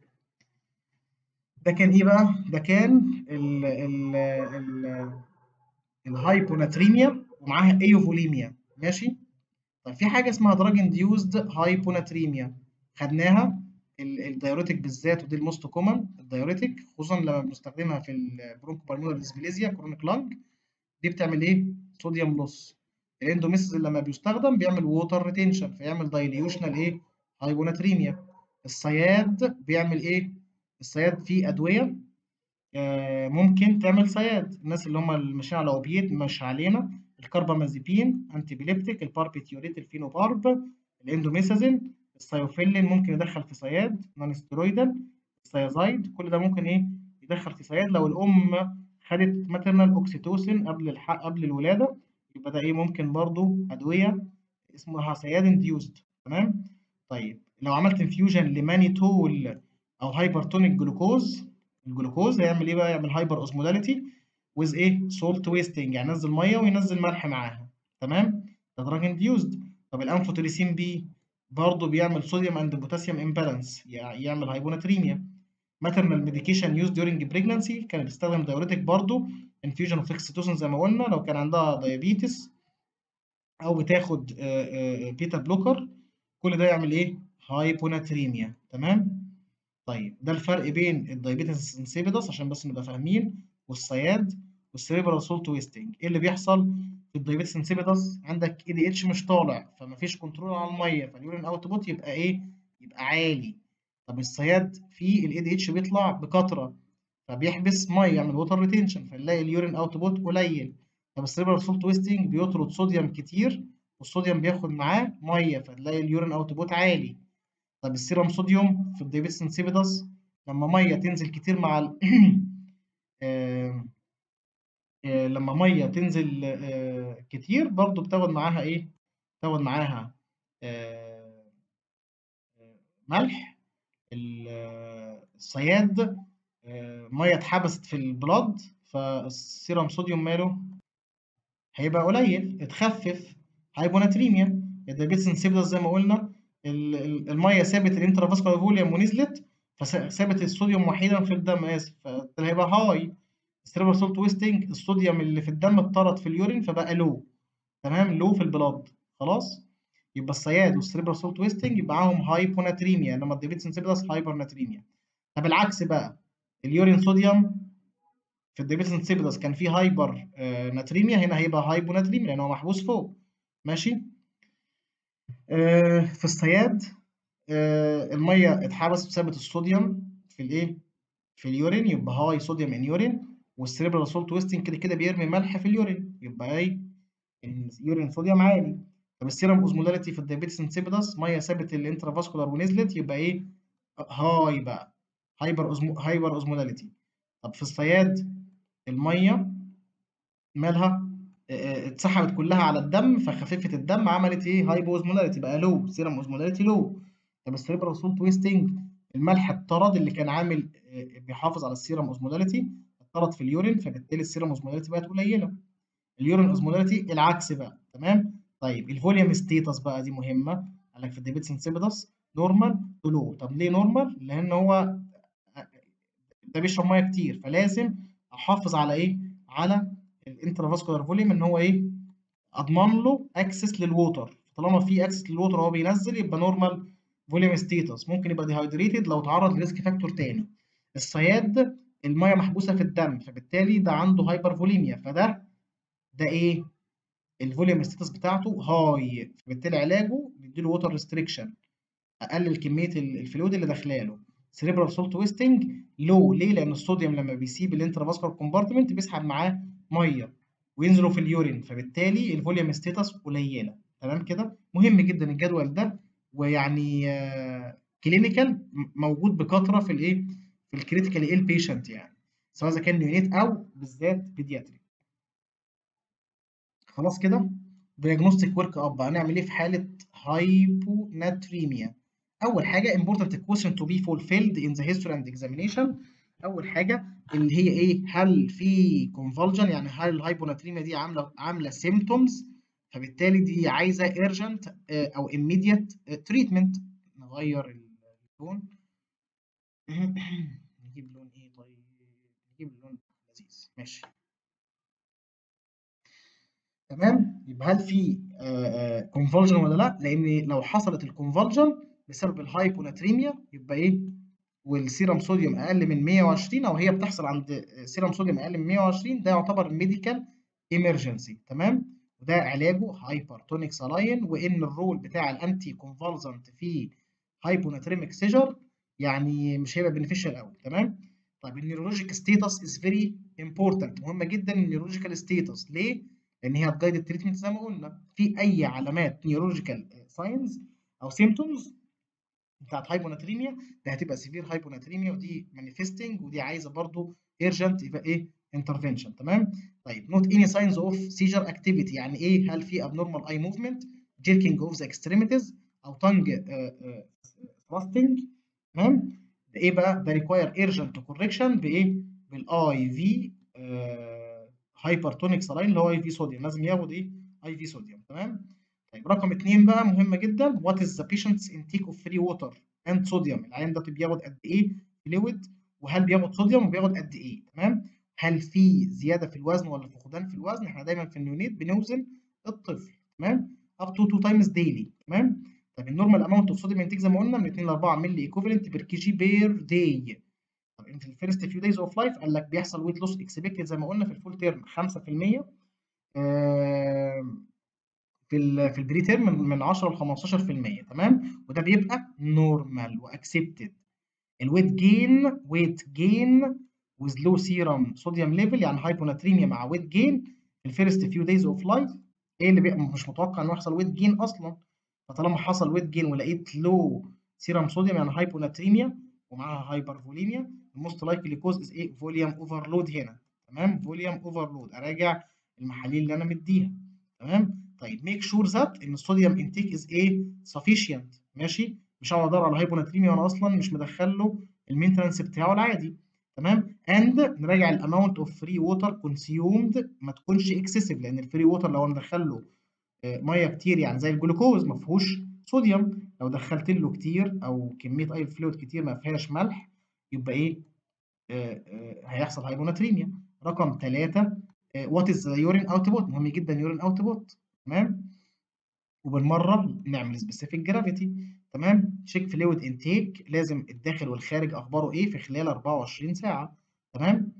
ده كان إيه بقى؟ ده كان ال ال ال الهايبوناتريميا ومعاها ايوفوليميا ماشي؟ طيب في حاجه اسمها دراج انديوزد هايبوناتريميا خدناها الدايوريتك بالذات ودي الموست كومن الدايوريتك خصوصا لما بنستخدمها في البرونكو بالمونر ديسبليزيا كرونيك لانج دي بتعمل ايه؟ صوديوم لوس الاندوميسيس لما بيستخدم بيعمل ووتر ريتنشن فيعمل دايليوشنال ايه؟ هايبوناتريميا الصياد بيعمل ايه؟ الصياد فيه ادويه آه ممكن تعمل صياد الناس اللي هم اللي ماشيين على اوبيات مش علينا الكربامازيبين انتي بيليبتيك الباربيتيوريت الفينوبارب الاندوميسازين السايوفيلين ممكن يدخل في صياد نون ستيرويدال السيازايد كل ده ممكن ايه يدخل في صياد لو الام خدت ماترنال اوكسيتوسين قبل الح... قبل الولاده يبقى ده ايه ممكن برضو ادويه اسمها صياد انديوزد تمام طيب لو عملت انفيوجن لمانيتول او هايبرتونيك جلوكوز الجلوكوز هيعمل ايه بقى يعمل هايبر اوزمولاريتي ويز ايه سولت ويستنج يعني ينزل ميه وينزل ملح معاها تمام ده دراج انديوزد طب الانفوتريسين بي برضه بيعمل صوديوم اند بوتاسيوم امبالانس يعمل هايبوناتريميا ماترنال ميديكيشن يوز ديورنج بريجنانسي كان بيستخدم دايوريتك برضه انفيوجن اوف اكسيتوسين زي ما قلنا لو كان عندها دايابيتس او بتاخد بيتا بلوكر كل ده يعمل ايه هايبوناتريميا تمام طيب ده الفرق بين الدايابيتس انسيبيدس عشان بس نبقى فاهمين والصياد والسيريبرال سولت ويستنج ايه اللي بيحصل في الدايابيتس انسيبيدس عندك اي دي اتش مش طالع فمفيش كنترول على الميه فاليورين اوتبوت يبقى ايه يبقى عالي طب الصياد فيه الاي دي اتش بيطلع بكثره فبيحبس ميه يعمل ووتر ريتنشن فنلاقي اليورين اوتبوت قليل طب السيريبرال سولت ويستنج بيطرد صوديوم كتير والصوديوم بياخد معاه ميه فتلاقي اليورين اوتبوت عالي طب السيرم صوديوم في الدايابيتس انسيبيدس لما ميه تنزل كتير مع ال آه آه لما ميه تنزل آه كتير برضو بتاخد معاها ايه بتاخد معاها آه ملح الصياد ميه اتحبست في البلاد فالسيرم صوديوم ماله هيبقى قليل اتخفف هايبوناتريميا الدايابيتس انسيبيدس زي ما قلنا الميه سابت الانترافاسكولار فوليوم ونزلت فسابت الصوديوم وحيدا في الدم اسف فهيبقى هاي السيربر سولت ويستنج الصوديوم اللي في الدم اتطرد في اليورين فبقى لو تمام لو في البلاد خلاص يبقى الصياد والسيربر سولت ويستنج يبقى معاهم هايبوناتريميا انما الدايابيتس انسيبيدس هايبرناتريميا طب العكس بقى اليورين صوديوم في الدايابيتس انسيبيدس كان فيه هايبر آه ناتريميا هنا هيبقى هايبوناتريميا لان هو محبوس فوق ماشي آه في الصياد آه الميه اتحبست بسبب الصوديوم في الايه في اليورين يبقى هاي صوديوم ان يورين والسيربرال سولت ويستنج كده كده بيرمي ملح في اليورين يبقى ايه اليورين صوديوم عالي طب السيرم اوزمولاريتي في الدايابيتس انسيبيدس ميه سابت الانترافاسكولار ونزلت يبقى ايه هاي بقى هايبر أوزمو هايبر اوزمولاريتي طب في الصياد الميه مالها اتسحبت كلها على الدم فخففت الدم عملت ايه هايبو اوزمولاريتي بقى لو سيرم اوزمولاريتي لو طب السيربرال سولت ويستنج الملح اتطرد اللي كان عامل بيحافظ على السيرم اوزمولاريتي اتطرد في اليورين فبالتالي السيرم اوزمولاريتي بقت قليله اليورين اوزمولاريتي العكس بقى تمام طيب الفوليوم ستيتس بقى دي مهمه قال لك في الديبيتس انسيبيدس نورمال تو لو طب ليه نورمال لان هو ده بيشرب ميه كتير فلازم احافظ على ايه على الانترافاسكولار فوليوم ان هو ايه اضمن له اكسس للووتر طالما في اكسس للووتر وهو بينزل يبقى نورمال فوليوم ستيتس ممكن يبقى ديهايدريتد لو تعرض لريسك فاكتور تاني الصياد الميه محبوسه في الدم فبالتالي ده عنده هايبر فوليميا فده ده ايه الفوليوم ستيتس بتاعته هاي فبالتالي علاجه نديله ووتر ريستريكشن اقلل كميه الفلويد اللي داخلاله سيريبرال سولت ويستنج لو ليه لان الصوديوم لما بيسيب الانترافاسكولار كومبارتمنت بيسحب معاه ميه وينزلوا في اليورين فبالتالي الفوليوم ستيتس قليله تمام كده مهم جدا الجدول ده ويعني آه كلينيكال موجود بكثره في الايه في الكريتيكال ايل بيشنت يعني سواء اذا كان نيونيت او بالذات بيدياتريك خلاص كده ديagnostic ورك اب هنعمل ايه في حاله هايبوناتريميا اول حاجه important question to be fulfilled in the history and examination اول حاجه اللي هي ايه هل في convulsion يعني هل الهايبوناتريميا دي عامله عامله symptoms فبالتالي دي عايزه urgent او immediate treatment نغير اللون نجيب لون ايه طيب نجيب لون لذيذ ماشي تمام يبقى هل في كونفولجن ولا لا لان لو حصلت الكونفولجن بسبب الهايبوناتريميا يبقى ايه والسيرم صوديوم اقل من 120 او هي بتحصل عند سيرم صوديوم اقل من 120 ده يعتبر ميديكال ايمرجنسي تمام وده علاجه هايبرتونيك سلاين وان الرول بتاع الانتي كونفولزنت في هايبوناتريميك سيجر يعني مش هيبقى بنفيشال قوي تمام طيب النيورولوجيك ستيتس از فيري امبورتنت مهمه جدا النيورولوجيكال ستيتس ليه لان هي هتجايد التريتمنت زي ما قلنا في اي علامات نيورولوجيكال ساينز او سيمتومز بتاعت هايبوناتريميا ده هتبقى سيفير هايبوناتريميا ودي مانيفستنج ودي عايزه برضو ايرجنت يبقى ايه انترفنشن تمام طيب نوت اني ساينز اوف سيجر اكتيفيتي يعني ايه هل في ابنورمال اي موفمنت جيركينج اوف ذا اكستريميتيز او تانج ثراستنج تمام ده ايه بقى ده ريكواير ايرجنت كوركشن بايه بالاي في هايبرتونيك سلاين اللي هو اي في صوديوم لازم ياخد ايه اي في صوديوم تمام طيب رقم اثنين بقى مهمه جدا وات از ذا بيشنتس انتيك اوف فري ووتر اند صوديوم العيان ده بياخد قد ايه فلويد وهل بياخد صوديوم وبياخد قد ايه تمام هل في زياده في الوزن ولا فقدان في الوزن احنا دايما في النيونيت بنوزن الطفل تمام اب تو 2 تايمز ديلي تمام طب النورمال اماونت اوف صوديوم انتيك زي ما قلنا من 2 ل 4 مللي ايكوفالنت بير كي جي بير داي طب في الفيرست فيو دايز اوف لايف قال لك بيحصل ويت لوس اكسبكتد زي ما قلنا في الفول تيرم 5% آه في ال في البري تيرم من 10 ل 15% تمام وده بيبقى نورمال واكسبتد الويت جين ويت جين with low serum sodium level يعني هايبوناتريميا مع ويت جين في الفيرست فيو دايز اوف لايف ايه اللي بيبقى مش متوقع انه يحصل ويت جين اصلا فطالما حصل ويت جين ولقيت لو سيرم صوديوم يعني هايبوناتريميا ومعاها هايبرفوليميا الموست لايكلي كوز از ايه فوليوم اوفرلود هنا تمام فوليوم اوفرلود اراجع المحاليل اللي انا مديها تمام طيب ميك شور ذات ان الصوديوم انتيك از ايه سفيشينت ماشي مش هقعد ادور على هايبوناتريميا وانا اصلا مش مدخل له المينتنس بتاعه العادي تمام اند نراجع الاماونت اوف فري ووتر كونسيومد ما تكونش اكسسيف لان الفري ووتر لو انا مدخل له ميه كتير يعني زي الجلوكوز ما فيهوش صوديوم لو دخلت له كتير او كميه اي فلويد كتير ما فيهاش ملح يبقى ايه آه آه هيحصل هايبوناتريميا رقم ثلاثة وات از يورين اوتبوت مهم جدا يورين اوتبوت تمام وبالمره نعمل سبيسيفيك جرافيتي تمام تشيك فلويد انتيك لازم الداخل والخارج اخباره ايه في خلال 24 ساعه تمام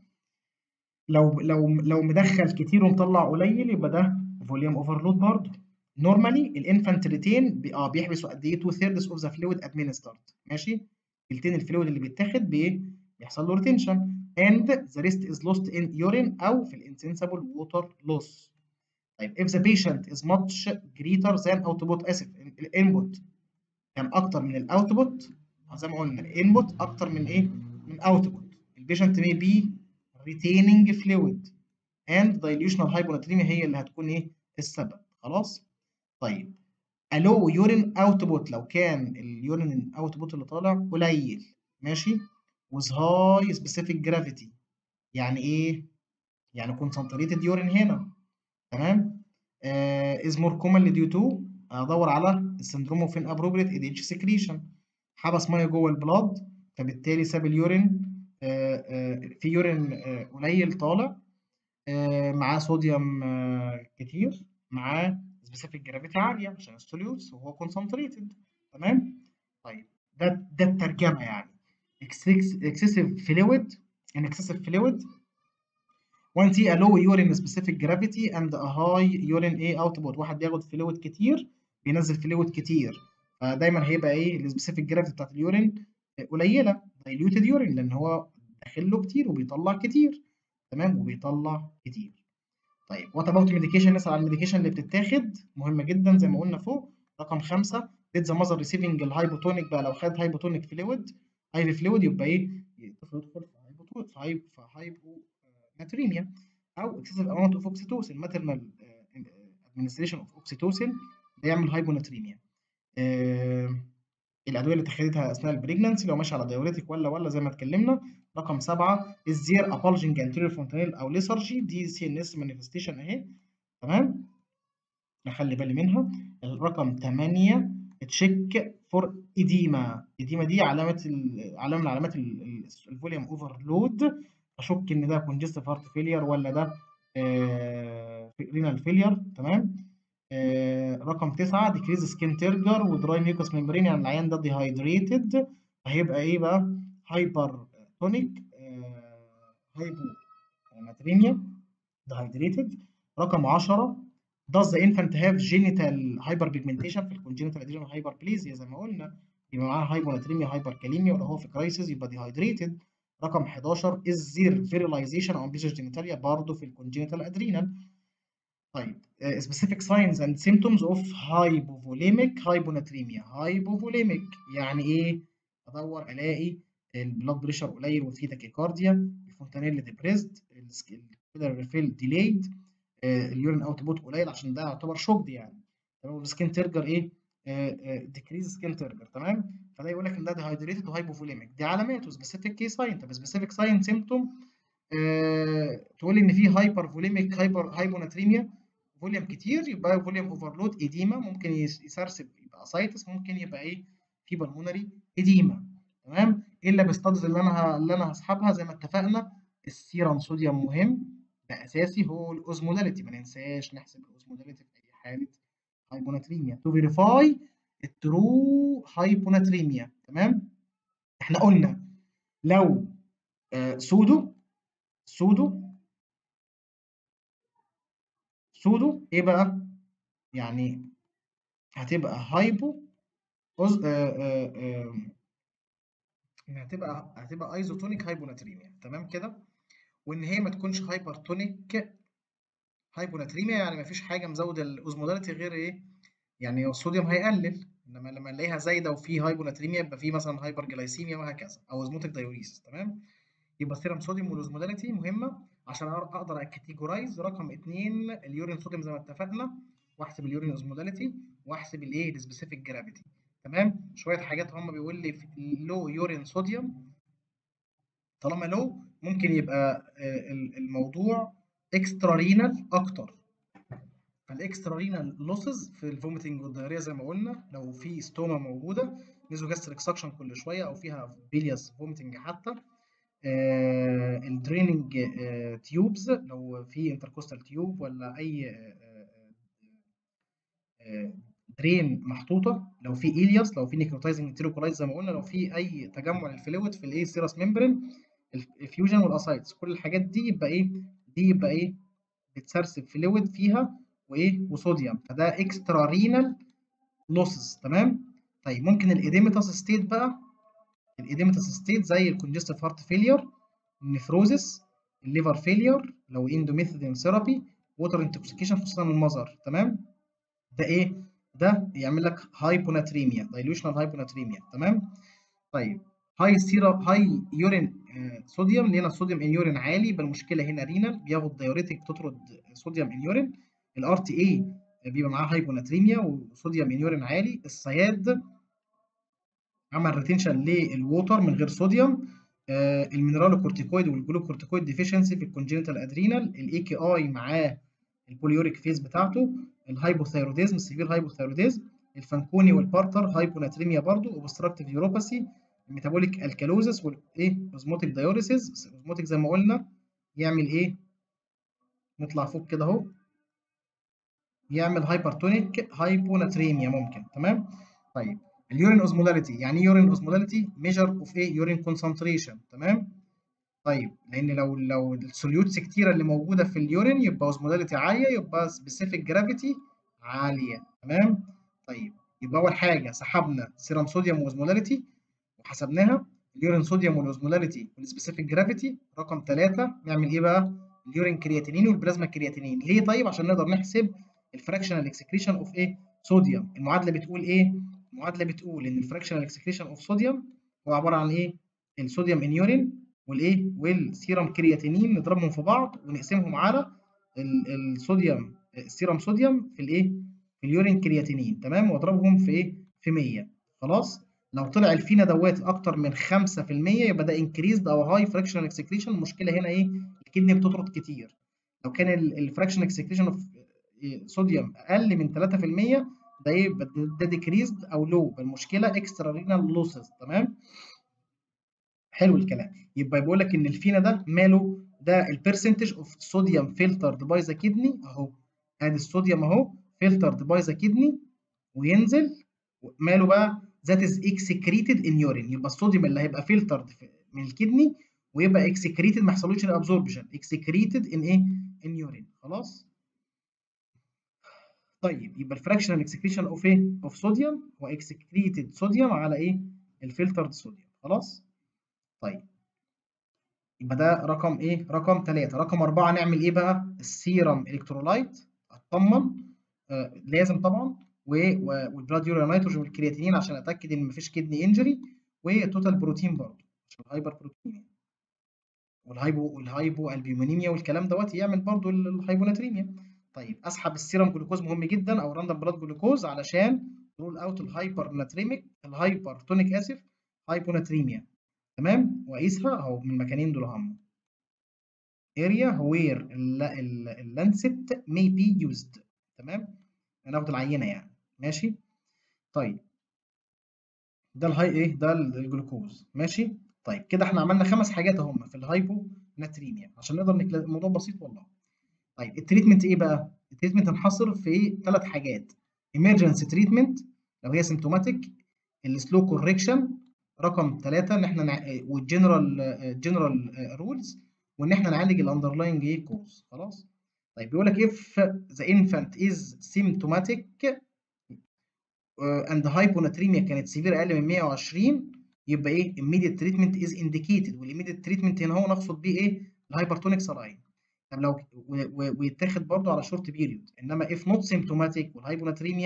لو لو لو مدخل كتير ومطلع قليل يبقى ده فوليوم اوفرلود برضه نورمالي الانفانت ريتين اه بيحبسوا قد ايه 2 ثيردز اوف ذا فلويد ادمنسترد ماشي تلتين الفلويد اللي بيتاخد بايه بيحصل له ريتنشن and the rest is lost in urine او في الانسنسبل water loss طيب if the patient is much greater than output اسف الانبوت كان اكتر من الاوتبوت زي ما قلنا الانبوت اكتر من ايه من اوتبوت البيشنت may be retaining fluid and dilutional hyponatremia هي اللي هتكون ايه السبب خلاص طيب الو يورين اوتبوت لو كان اليورين اوتبوت اللي طالع قليل ماشي with high specific gravity يعني ايه يعني concentrated urine هنا تمام آه is more commonly due to ادور على السندروم اوف inappropriate ADH secretion حبس ميه جوه البلاد فبالتالي ساب اليورين آه آه في يورين آه قليل طالع آه معاه صوديوم آه كتير معاه سبيسيفيك جرافيتي عاليه عشان السوليوتس وهو كونسنتريتد تمام طيب ده ده الترجمه يعني excessive fluid an excessive fluid one see a low urine specific gravity and a high urine A output واحد بياخد فلويد كتير بينزل فلويد كتير فدايما هيبقى ايه السبيسيفيك جرافيتي بتاعت اليورين قليله diluted urine لان هو داخل له كتير وبيطلع كتير تمام وبيطلع كتير طيب وات اباوت ميديكيشن نسال على الميديكيشن اللي بتتاخد مهمه جدا زي ما قلنا فوق رقم خمسه did the mother receiving الهايبوتونيك بقى لو خد هايبوتونيك فلويد اي فلويد يبقى ايه الطفل يدخل في هايبو في هايبو في هايبو ناتريميا او اكسسيف اماونت اوف اوكسيتوسين ماترنال ادمنستريشن اوف اوكسيتوسين بيعمل هايبوناتريميا آه الادويه اللي اتخذتها اثناء البريجننسي لو ماشي على دايوريتك ولا ولا زي ما اتكلمنا رقم سبعه الزير ابالجنج انتيريور فونتانيل او ليسرجي دي سي ان اس مانيفستيشن اهي تمام نخلي بالي منها الرقم 8 تشيك فور ايديما ايديما دي علامه علامه من علامات الفوليوم اوفرلود اشك ان ده كونجستيف هارت فيلير ولا ده آه رينال فيلير تمام آه رقم 9 ديكريز سكين تيرجر ودراي ميوكس ميمبرين يعني العيان ده ديهايدريتد فهيبقى ايه بقى هايبر تونيك آه هايبو ناتريميا ديهايدريتد رقم 10 does the infant have genital hyperpigmentation في الكونجنتال adrenal hyperplasia زي ما قلنا يبقى معاه هايبوناتريميا هايبركاليميا ولو هو في كرايسيس يبقى ديهايدريتد رقم 11 is there virilization او ambitious genitalia برضه في الكونجنتال ادرينال طيب uh, specific signs and symptoms of hypovolemic hyponatremia hypovolemic يعني ايه ادور الاقي البلاد بريشر قليل وفي تاكيكارديا الفونتانيل ديبريسد الكيلر ريفيل ديليد اليورين اوتبوت قليل عشان ده يعتبر شوكد يعني تمام والسكين ترجر ايه ديكريز سكين ترجر تمام فده يقول لك ان ده ديهايدريتد وهايبوفوليميك دي علامات وسبيسيفيك كي ساين طب سبيسيفيك ساين سيمتوم تقول ان في هايبر فوليميك هايبر هايبوناتريميا فوليوم كتير يبقى فوليوم اوفرلود ايديما ممكن يسرسب يبقى اسايتس ممكن يبقى ايه في بالمونري ايديما تمام الا بالستادز اللي انا اللي انا هسحبها زي ما اتفقنا السيرم صوديوم مهم ده اساسي هو الاوزموداليتي ما ننساش نحسب الاوزموداليتي في اي حاله هايبوناتريميا تو فيريفاي الترو هايبوناتريميا تمام احنا قلنا لو آه سودو سودو سودو ايه بقى يعني هتبقى هايبو أوز... آه آه آه هتبقى هتبقى ايزوتونيك هايبوناتريميا تمام كده وان هي ما تكونش هايبرتونيك هايبوناتريميا يعني ما فيش حاجه مزود الاوزموداليتي غير ايه يعني الصوديوم هيقلل انما لما نلاقيها زايده وفي هايبوناتريميا يبقى في مثلا هايبر جلايسيميا وهكذا او اوزموتيك دايوريسيس تمام يبقى السيرم صوديوم والاوزمولاريتي مهمه عشان اقدر اكاتيجورايز رقم اثنين اليورين صوديوم زي ما اتفقنا واحسب اليورين اوزمولاريتي واحسب الايه السبيسيفيك جرافيتي تمام شويه حاجات هم بيقول لي لو يورين صوديوم طالما لو ممكن يبقى الموضوع اكسترا رينال اكتر فالاكسترا رينال لوسز في الفوميتنج والدايريا زي ما قلنا لو في ستوما موجوده نيزوجاستريك سكشن كل شويه او فيها بيلياس فوميتنج حتى آه الدريننج آه تيوبز لو في انتركوستال تيوب ولا اي آه درين محطوطه لو في ايلياس لو في نيكروتايزنج تيروكولايت زي ما قلنا لو في اي تجمع للفلويد في الايه سيراس ممبرين الفيوجن والاسايتس كل الحاجات دي يبقى ايه دي يبقى ايه بتسرسب فلويد فيها وايه وصوديوم فده اكسترا رينال لوسز تمام طيب ممكن الايديمتاس ستيت بقى الايديمتاس ستيت زي الكونجستيف هارت فيلير النفروزس الليفر فيلير لو اندوميثيدين ثيرابي ووتر انتوكسيكيشن خصوصا المذر تمام ده ايه ده يعمل لك هايبوناتريميا دايلوشنال هايبوناتريميا تمام طيب هاي سيرا هاي يورين آه صوديوم لقينا الصوديوم ان يورين عالي يبقى المشكله هنا رينال بياخد دايوريتك تطرد صوديوم ان يورين الار تي اي بيبقى معاه هايبوناتريميا وصوديوم ان يورين عالي الصياد عمل ريتنشن للووتر من غير صوديوم آه المينرالوكورتيكويد والجلوكورتيكويد ديفيشنسي في الكونجنتال ادرينال الاي كي اي معاه البوليوريك فيز بتاعته الهايبوثايروديزم السيفير هايبوثايروديزم الفانكوني والبارتر هايبوناتريميا برضو اوبستراكتيف يوروباثي الميتابوليك الكالوزس والايه اوزموتيك دايوريسيس اوزموتيك زي ما قلنا يعمل ايه نطلع فوق كده اهو يعمل هايبرتونيك هايبوناتريميا ممكن تمام طيب اليورين اوزمولاريتي يعني ايه يورين اوزمولاريتي ميجر اوف ايه يورين كونسنتريشن تمام طيب لان لو لو السوليوتس كتيره اللي موجوده في اليورين يبقى اوزمولاريتي عاليه يبقى سبيسيفيك جرافيتي عاليه تمام طيب يبقى اول حاجه سحبنا سيرم صوديوم واوزمولاريتي وحسبناها اليورين صوديوم والاوزمولاريتي والسبيسيفيك جرافيتي رقم ثلاثة نعمل ايه بقى اليورين كرياتينين والبلازما كرياتينين ليه طيب عشان نقدر نحسب الفراكشنال اكسكريشن اوف ايه صوديوم المعادله بتقول ايه المعادله بتقول ان الفراكشنال اكسكريشن اوف صوديوم هو عباره عن ايه الصوديوم ان يورين والايه والسيرم كرياتينين نضربهم في بعض ونقسمهم على الصوديوم السيرم صوديوم في الايه في اليورين كرياتينين تمام واضربهم في ايه في 100 خلاص لو طلع الفينا دوات اكتر من 5% يبقى ده انكريزد او هاي فراكشنال اكسكريشن المشكله هنا ايه الكدني بتطرد كتير لو كان الفراكشن اكسكريشن اوف صوديوم اقل من 3% ده يبقى ده ديكريزد او لو المشكله اكسترا رينال لوسز تمام حلو الكلام يبقى بيقول لك ان الفينا ده ماله ده البرسنتج اوف صوديوم فلترد باي ذا كدني اهو ادي الصوديوم اهو فلترد باي ذا كدني وينزل ماله بقى ذات از اكسكريتد ان يورين يبقى الصوديوم اللي هيبقى فلترد من الكدني ويبقى اكسكريتد ما حصلوش ابزوربشن اكسكريتد ان ايه ان يورين خلاص طيب يبقى الفراكشنال اكسكريشن اوف ايه اوف صوديوم هو اكسكريتد صوديوم على ايه الفلترد صوديوم خلاص طيب يبقى ده رقم ايه رقم 3 رقم 4 نعمل ايه بقى السيرم الكترولايت اطمن آه لازم طبعا والبلاد يوريا نيتروجين والكرياتينين عشان اتاكد ان مفيش كدني انجري وتوتال بروتين برضه عشان الهايبر بروتين والهايبو والهايبو البيومينيميا والكلام دوت يعمل برضه الهايبوناتريميا طيب اسحب السيرم جلوكوز مهم جدا او راندوم بلاد جلوكوز علشان رول اوت الهايبر ناتريميك الهايبر تونيك اسف هايبوناتريميا تمام واقيسها اهو من المكانين دول هم area where اللانست may be used تمام هناخد العينه يعني ماشي طيب ده الهاي ايه ده الجلوكوز ماشي طيب كده احنا عملنا خمس حاجات اهم في الهايبو ناتريميا عشان نقدر نكل... الموضوع بسيط والله طيب التريتمنت ايه بقى التريتمنت هنحصر في ثلاث حاجات emergency تريتمنت لو هي سيمتوماتيك السلو كوركشن رقم ثلاثة ان احنا نع... والجنرال جنرال رولز وان احنا نعالج الاندرلاينج ايه كوز خلاص طيب بيقول لك if the infant is symptomatic uh, and hyponatremia كانت سيفير اقل من 120 يبقى ايه immediate treatment is indicated والايميديت تريتمنت هنا هو نقصد بيه ايه الهايبرتونيك سلاين طب لو ويتاخد برضه على شورت بيريود انما if not symptomatic والهايبوناتريميا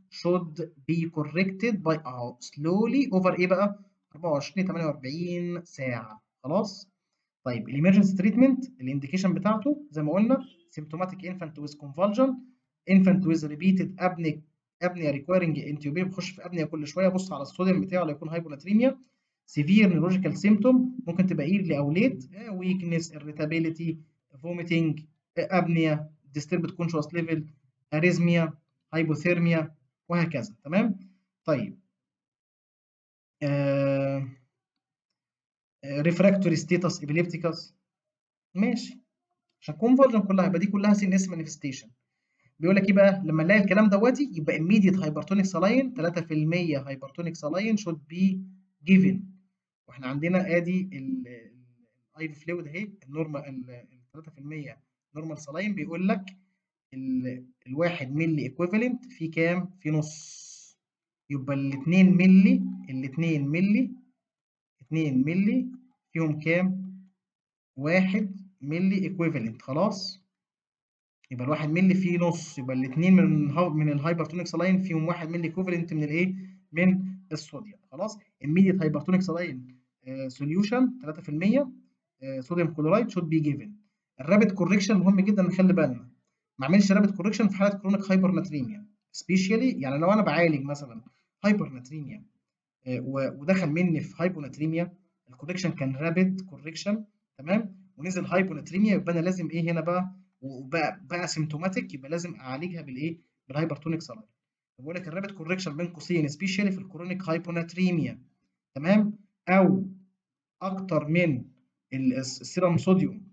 should be corrected by اهو slowly over ايه بقى 24 48 ساعه خلاص طيب الامرجنسي تريتمنت الانديكيشن بتاعته زي ما قلنا symptomatic infant with convulsion infant with repeated apnea apnea requiring intubation بيخش في apnea كل شويه بص على الصوديوم بتاعه لا يكون هايبوناتريميا severe neurological symptom ممكن تبقى early او late weakness irritability vomiting apnea disturbed conscious level arrhythmia hypothermia وهكذا تمام طيب آه ريفراكتوري ستيتس ابيليبتيكس ماشي عشان كونفرجن كلها يبقى دي كلها سي ان اس مانيفستيشن بيقول لك ايه بقى لما نلاقي الكلام دوتي يبقى immediate hypertonic saline 3% hypertonic saline should be given واحنا عندنا ادي الاي في فلويد اهي النورمال ال 3% نورمال saline بيقول لك الواحد ملي ايكويفالنت في كام؟ في نص يبقى ال 2 ملي ال 2 ملي 2 ملي فيهم كام؟ 1 ملي ايكويفالنت خلاص؟ يبقى ال 1 ملي فيه نص يبقى الاثنين من من الهايبرتونيك سلاين فيهم 1 ملي ايكويفالنت من الايه؟ من الصوديوم خلاص؟ immediate هايبرتونيك سلاين سوليوشن 3% صوديوم كلورايد should be given الرابid كوركشن مهم جدا نخلي بالنا ما اعملش رابid كوركشن في حاله كرونيك هايبرناتريميا سبيشالي يعني لو انا بعالج مثلا هايبرناتريميا ودخل مني في هايبوناتريميا الكوركشن كان رابد كوركشن تمام ونزل هايبوناتريميا يبقى انا لازم ايه هنا بقى وبقى بقى سيمتوماتيك يبقى لازم اعالجها بالايه بالهايبرتونيك سلاين بقول لك الرابد كوركشن بين قوسين سبيشالي في الكرونيك هايبوناتريميا تمام او اكتر من السيرم صوديوم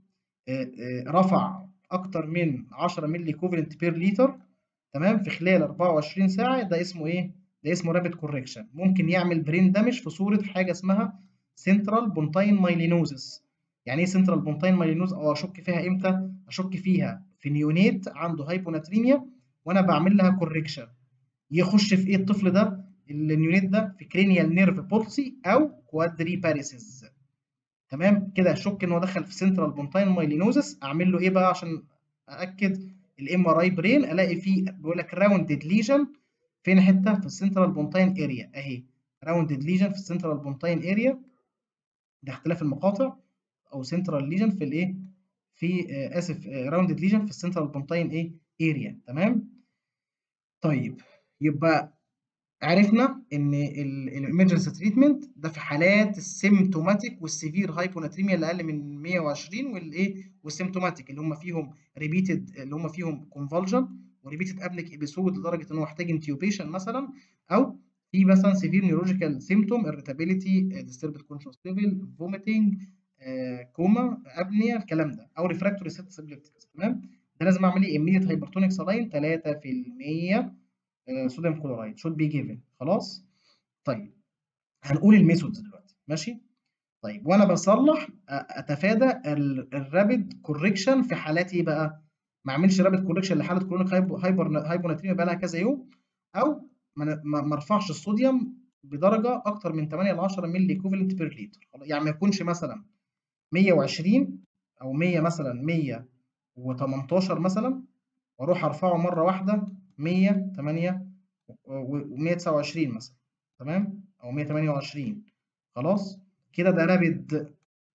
رفع اكتر من 10 مللي كوفلنت بير لتر تمام في خلال 24 ساعه ده اسمه ايه ده اسمه رابid كوركشن ممكن يعمل برين دامج في صوره حاجه اسمها سنترال بونتاين مايلينوزس يعني ايه سنترال بونتاين مايلينوز او اشك فيها امتى اشك فيها في نيونيت عنده هايبوناتريميا وانا بعمل لها كوركشن يخش في ايه الطفل ده النيونيت ده في كرينيال نيرف بولسي او كوادري باريسيس تمام كده اشك ان هو دخل في سنترال بونتاين مايلينوزس اعمل له ايه بقى عشان ااكد الام ار اي برين الاقي فيه بيقول لك راوندد ليجن فين حته في السنترال بونتاين اريا اهي راوندد ليجن في السنترال بونتاين اريا ده اختلاف المقاطع او سنترال ليجن في الايه في آه اسف راوندد ليجن في السنترال بونتاين ايه اريا تمام طيب يبقى عرفنا ان الامرجنسي تريتمنت ده في حالات السيمتوماتيك والسيفير هايبوناتريميا اللي اقل من 120 والايه والسيمتوماتيك اللي هم فيهم ريبيتد اللي هم فيهم كونفولجن وريبيتد ابنك ابيسود لدرجه ان هو محتاج انتيوبيشن مثلا او في مثلا سيفير نيورولوجيكال سيمتوم اريتابيليتي ديستربد كونشس ليفل فوميتنج كوما ابنيا الكلام ده او ريفراكتوري سيتس تمام ده لازم اعمل ايه immediate هايبرتونيك سلاين 3% صوديوم كلورايد should be given خلاص طيب هنقول الميثودز دلوقتي ماشي طيب وانا بصلح اتفادى الرابid كوركشن في حالات ايه بقى ما اعملش رابid كوركشن لحاله كرونيك هايبر هايبوناتريميا بقى لها كذا يوم او ما ارفعش الصوديوم بدرجه اكتر من 8 ل 10 مللي ايكوفالنت بير لتر يعني ما يكونش مثلا 120 او 100 مثلا 118 مثلا واروح ارفعه مره واحده 108 و129 مثلا تمام او 128 خلاص كده ده رابد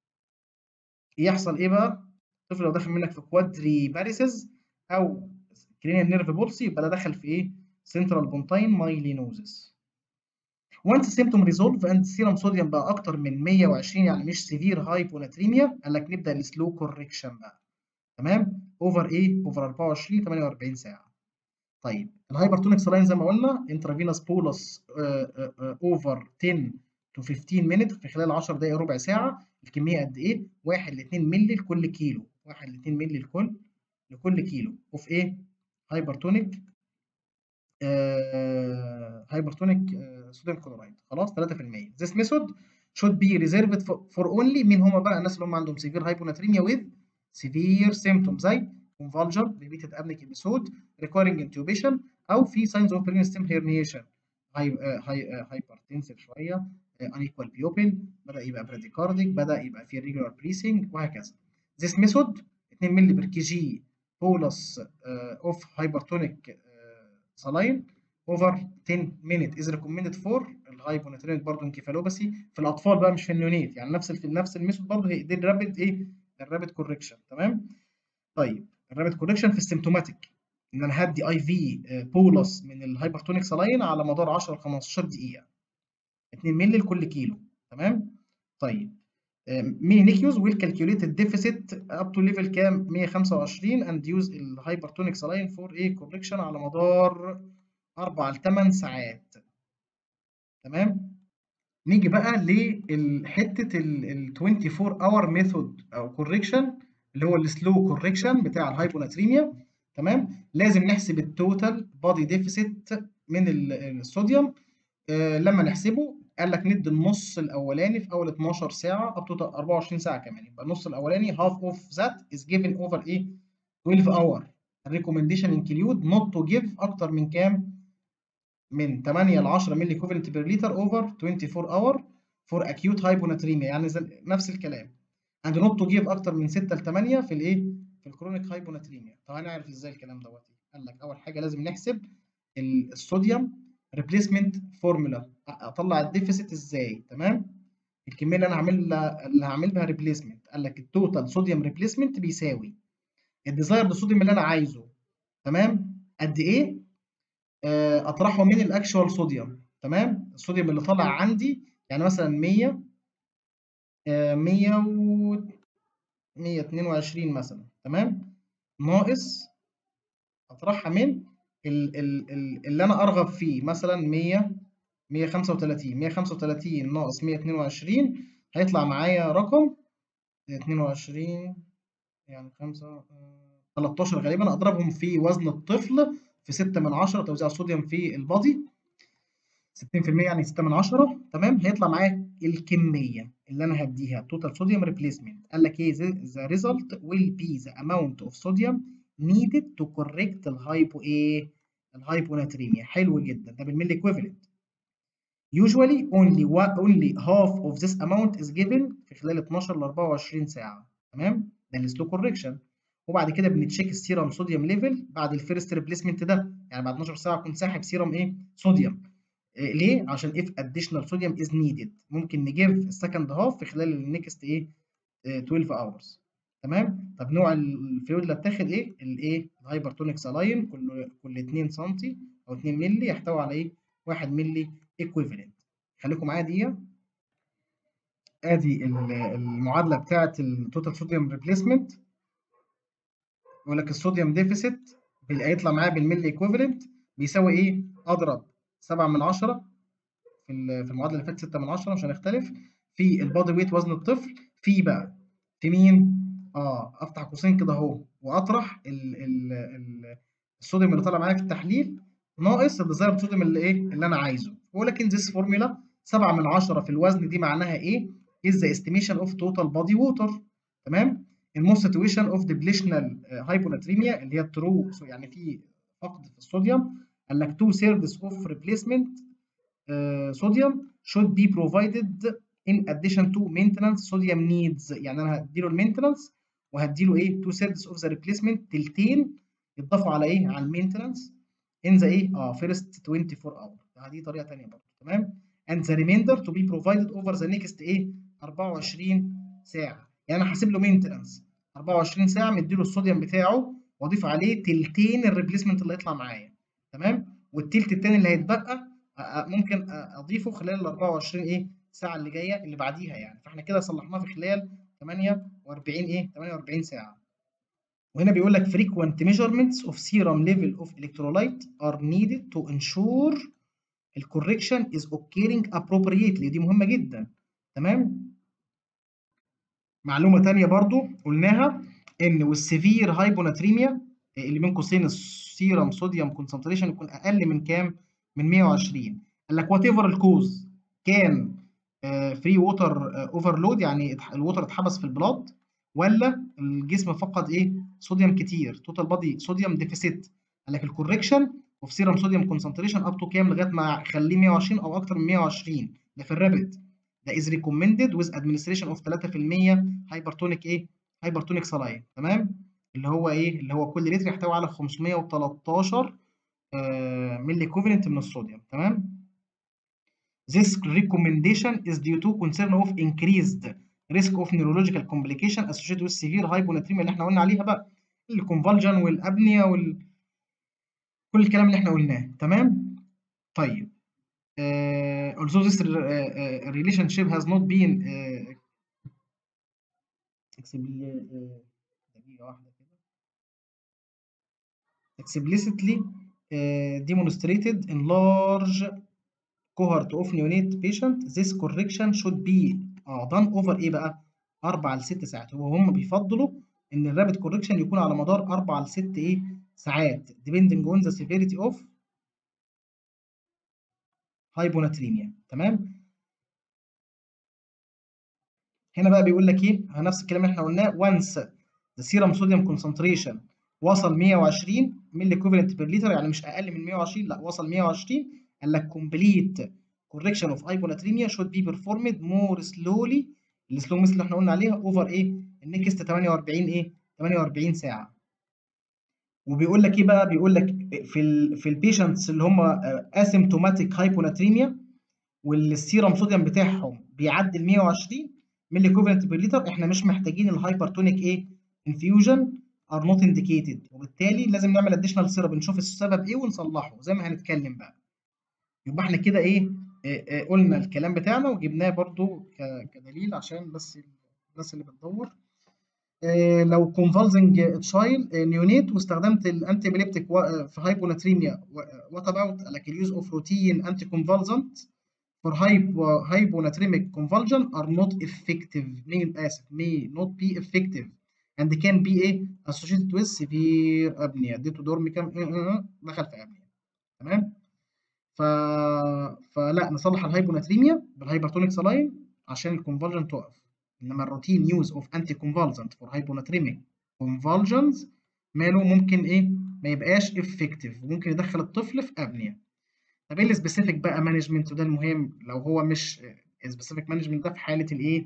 يحصل ايه بقى الطفل لو دخل منك في كوادري باريسز او كرينيال نيرف بولسي يبقى ده دخل في ايه سنترال بونتاين مايلينوزس وانس سيمتوم ريزولف اند سيرم صوديوم بقى اكتر من 120 يعني مش سيفير هايبوناتريميا قال لك نبدا السلو كوركشن بقى تمام اوفر ايه اوفر 24 48 ساعه طيب الهايبرتونيك سلاين زي ما قلنا انترافينوس بولس اوفر 10 تو 15 مينت في خلال 10 دقائق ربع ساعه الكميه قد ايه 1 ل 2 مللي لكل كيلو 1 ل 2 مللي لكل لكل كيلو اوف ايه هايبرتونيك آه هايبرتونيك آه صوديوم كلورايد خلاص 3% this method should be reserved for, for only مين هم بقى الناس اللي هم عندهم severe hyponatremia with severe symptoms زي convulsion repeated apneic episode requiring intubation او في signs of brainstem herniation hypertensive شويه unequal pupil بدا يبقى bradycardic بدا يبقى في regular breathing وهكذا this method 2 مللي بر كي جي bolus of hypertonic saline over 10 minute is recommended for الهايبوناترينيك برضه انكفالوباسي في الاطفال بقى مش في النيونيت يعني نفس في نفس الميثود برضه هي دي الرابid ايه الرابid كوركشن تمام طيب الرابid كوركشن في السيمتوماتيك ان انا هدي اي في بولس من الهايبرتونيك سلاين على مدار 10 ل 15 دقيقه 2 مللي لكل كيلو تمام طيب ميني نيكيوز ويل كالكوليت الديفيسيت اب تو ليفل كام 125 اند يوز الهايبرتونيك سلاين فور ايه كوركشن على مدار 4 ل 8 ساعات تمام نيجي بقى لحته ال 24 اور ميثود او كوركشن اللي هو السلو كوركشن بتاع الهايبوناتريميا تمام لازم نحسب التوتال بادي ديفيسيت من الصوديوم آه لما نحسبه قال لك ندي النص الاولاني في اول 12 ساعه اب تو 24 ساعه كمان يبقى النص الاولاني half of that is given over ايه 12 hour الريكومنديشن انكلود نوت تو جيف اكتر من كام من 8 ل 10 مللي كوفلنت بير لتر اوفر 24 اور فور اكيوت هايبوناتريميا يعني نفس الكلام اند نوت تو جيف اكتر من 6 ل 8 في الايه في الكرونيك هايبوناتريميا طب هنعرف ازاي الكلام دوت قال لك اول حاجه لازم نحسب الصوديوم ريبليسمنت فورمولا اطلع الديفيسيت ازاي تمام الكميه اللي انا هعمل اللي هعمل بها ريبليسمنت قال لك التوتال صوديوم ريبليسمنت بيساوي الديزايرد صوديوم اللي انا عايزه تمام قد ايه اطرحه من الاكشوال صوديوم تمام الصوديوم اللي طالع عندي يعني مثلا 100 100 و 122 مثلا تمام ناقص اطرحها من ال ال ال اللي انا ارغب فيه مثلا 100 135 135 ناقص 122 هيطلع معايا رقم 22 يعني 5 13 غالبا اضربهم في وزن الطفل في 6 من 10 توزيع الصوديوم في البادي 60% يعني 6 من 10 تمام هيطلع معايا الكميه اللي انا هديها توتال صوديوم ريبليسمنت قال لك ايه the result will be the amount of sodium needed to correct الهايبو ايه الهايبوناتريميا حلو جدا ده بالملي ايكويفالنت usually only only half of this amount is given في خلال 12 ل 24 ساعه تمام ده السلو كوركشن وبعد كده بنتشيك السيرم صوديوم ليفل بعد الفيرست ريبليسمنت ده يعني بعد 12 ساعه اكون ساحب سيرم ايه صوديوم إيه ليه عشان if additional sodium is needed ممكن نجيب السكند هاف في خلال النكست ايه 12 hours تمام طب نوع الفلويد اللي اتاخد ايه الايه الهايبرتونيك سلاين كل كل 2 سم او 2 مللي يحتوي على ايه 1 مللي ايكويفالنت خليكم معايا دقيقه ادي المعادله بتاعه التوتال صوديوم ريبليسمنت يقول لك الصوديوم ديفيسيت هيطلع معايا بالملي ايكويفالنت بيساوي ايه اضرب 7 من 10 في في المعادله اللي فاتت 6 من 10 مش هنختلف في البادي ويت وزن الطفل في بقى في مين اه افتح قوسين كده اهو واطرح ال ال ال الصوديوم اللي طالع معايا في التحليل ناقص الديزاير صوديوم اللي ايه اللي انا عايزه ولكن ذيس فورمولا 7 من 10 في الوزن دي معناها ايه is the estimation of total body water تمام الموست سيتويشن اوف ديبليشنال هايبوناتريميا اللي هي الترو يعني في فقد في الصوديوم قال لك 2 thirds of replacement uh, sodium should be provided in addition to maintenance sodium needs يعني انا هديله المينتنس وهديله ايه 2 thirds of the replacement تلتين يتضافوا على ايه على المينتنس in the ايه اه first 24 hour دي طريقه ثانيه برضه تمام and the remainder to be provided over the next ايه 24 ساعه يعني انا حاسب له مينتنس 24 ساعه مديله الصوديوم بتاعه واضيف عليه تلتين الريبليسمنت اللي هيطلع معايا تمام والتلت التاني اللي هيتبقى ممكن اضيفه خلال ال 24 ايه ساعه اللي جايه اللي بعديها يعني فاحنا كده صلحناه في خلال 48 ايه 48 ساعه وهنا بيقول لك frequent measurements of serum level of electrolyte are needed to ensure ال correction is occurring appropriately دي مهمه جدا تمام معلومه ثانيه برضو قلناها ان والسيفير هايبوناتريميا اللي بين قوسين السيرم صوديوم كونسنتريشن يكون اقل من كام من 120 قال لك وات ايفر الكوز كان فري ووتر اوفرلود يعني الووتر اتحبس في البلاد ولا الجسم فقد ايه صوديوم كتير توتال بادي صوديوم ديفيسيت قال لك الكوركشن اوف سيرم صوديوم كونسنتريشن اب تو كام لغايه ما اخليه 120 او اكتر من 120 ده في الرابد ده از ريكومندد ويز ادمنستريشن اوف 3% هايبرتونيك ايه هايبرتونيك سلاين تمام اللي هو ايه اللي هو كل لتر يحتوي على 513 آه ملي كوفالنت من الصوديوم تمام This recommendation is due to concern of increased risk of neurological complication associated with severe hyponatremia اللي احنا قلنا عليها بقى الكونفالجن والابنيا وال كل الكلام اللي احنا قلناه تمام طيب uh, although this uh, relationship has not been uh, دقيقة واحدة كده explicitly uh, demonstrated in large cohort of neonate patient this correction should be uh, done over ايه بقى؟ 4 ل 6 ساعات وهم بيفضلوا ان الرابid correction يكون على مدار 4 ل 6 ايه ساعات depending on the severity of hyponatremia تمام هنا بقى بيقول لك ايه نفس الكلام اللي احنا قلناه once the serum sodium concentration وصل 120 ملي equivalent per liter يعني مش اقل من 120 لا وصل 120 قال لك complete correction of hyponatremia should be performed more slowly السلو مثل اللي احنا قلنا عليها over ايه النكست 48 ايه 48 ساعه وبيقول لك ايه بقى بيقول لك في ال في البيشنتس اللي هم اسيمتوماتيك هايبوناتريميا والسيرم صوديوم بتاعهم بيعدي ال 120 ملي ايكوفالنت بير لتر احنا مش محتاجين الهايبرتونيك ايه انفيوجن ار نوت انديكيتد وبالتالي لازم نعمل اديشنال سيرب نشوف السبب ايه ونصلحه زي ما هنتكلم بقى يبقى احنا كده ايه آه آه قلنا الكلام بتاعنا وجبناه برضو كدليل عشان بس الناس اللي بتدور آه لو كونفالزنج تشايلد نيونيت واستخدمت الانتي بليبتيك في هايبوناتريميا وات اباوت لك اليوز اوف روتين انتي كونفالزنت for hypo, hyponatremic convulsion are not effective may اسف may not be effective and can be ايه associated with severe apnea اديته دورميكام دخل في apnea تمام ف... فلا نصلح الهايبوناتريميا بالهايبرتونيك سلاين عشان الكونفالجن تقف انما الروتين يوز اوف انتي كونفالجنت فور هايبوناتريميك كونفالجنز ماله ممكن ايه ما يبقاش افكتيف وممكن يدخل الطفل في ابنيا طب ايه السبيسيفيك بقى مانجمنت وده المهم لو هو مش سبيسيفيك مانجمنت ده في حاله الايه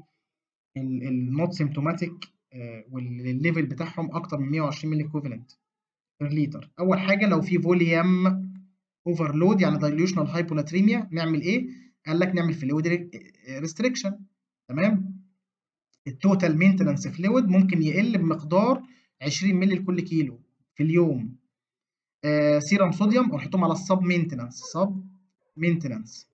النوت سيمتوماتيك والليفل بتاعهم اكتر من 120 ملي ايكوفالنت بير لتر اول حاجه لو في فوليوم اوفرلود يعني دايليوشنال هايبوناتريميا نعمل ايه قال لك نعمل فلويد ريستريكشن تمام التوتال مينتنانس فلويد ممكن يقل بمقدار 20 مللي لكل كيلو في اليوم آه سيرم صوديوم ونحطهم على السب مينتنانس سب مينتنانس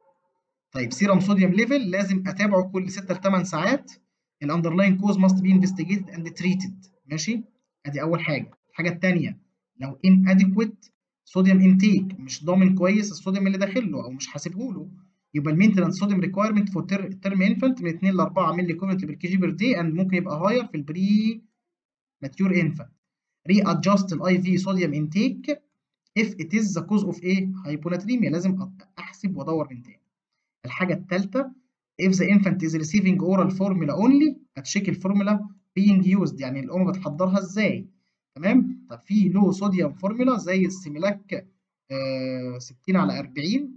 طيب سيرم صوديوم ليفل لازم اتابعه كل 6 ل 8 ساعات الاندرلاين كوز ماست بي انفستيجيتد اند تريتد ماشي ادي اول حاجه الحاجه الثانيه لو ان اديكويت صوديوم انتيك مش ضامن كويس الصوديوم اللي داخل له او مش حاسبه له يبقى المينتنانس صوديوم ريكويرمنت فور تيرم انفانت من 2 ل 4 مللي كوفنت بير كي جي بير دي اند ممكن يبقى هاير في البري ماتيور انفانت ري ادجست الاي في صوديوم انتيك if it is the cause of ايه هايبوناتريميا لازم احسب وادور من تاني الحاجه الثالثه if the infant is receiving oral formula only هتشيك الفورمولا being used يعني الام بتحضرها ازاي تمام طب في لو صوديوم فورمولا زي السيميلاك آه 60 على 40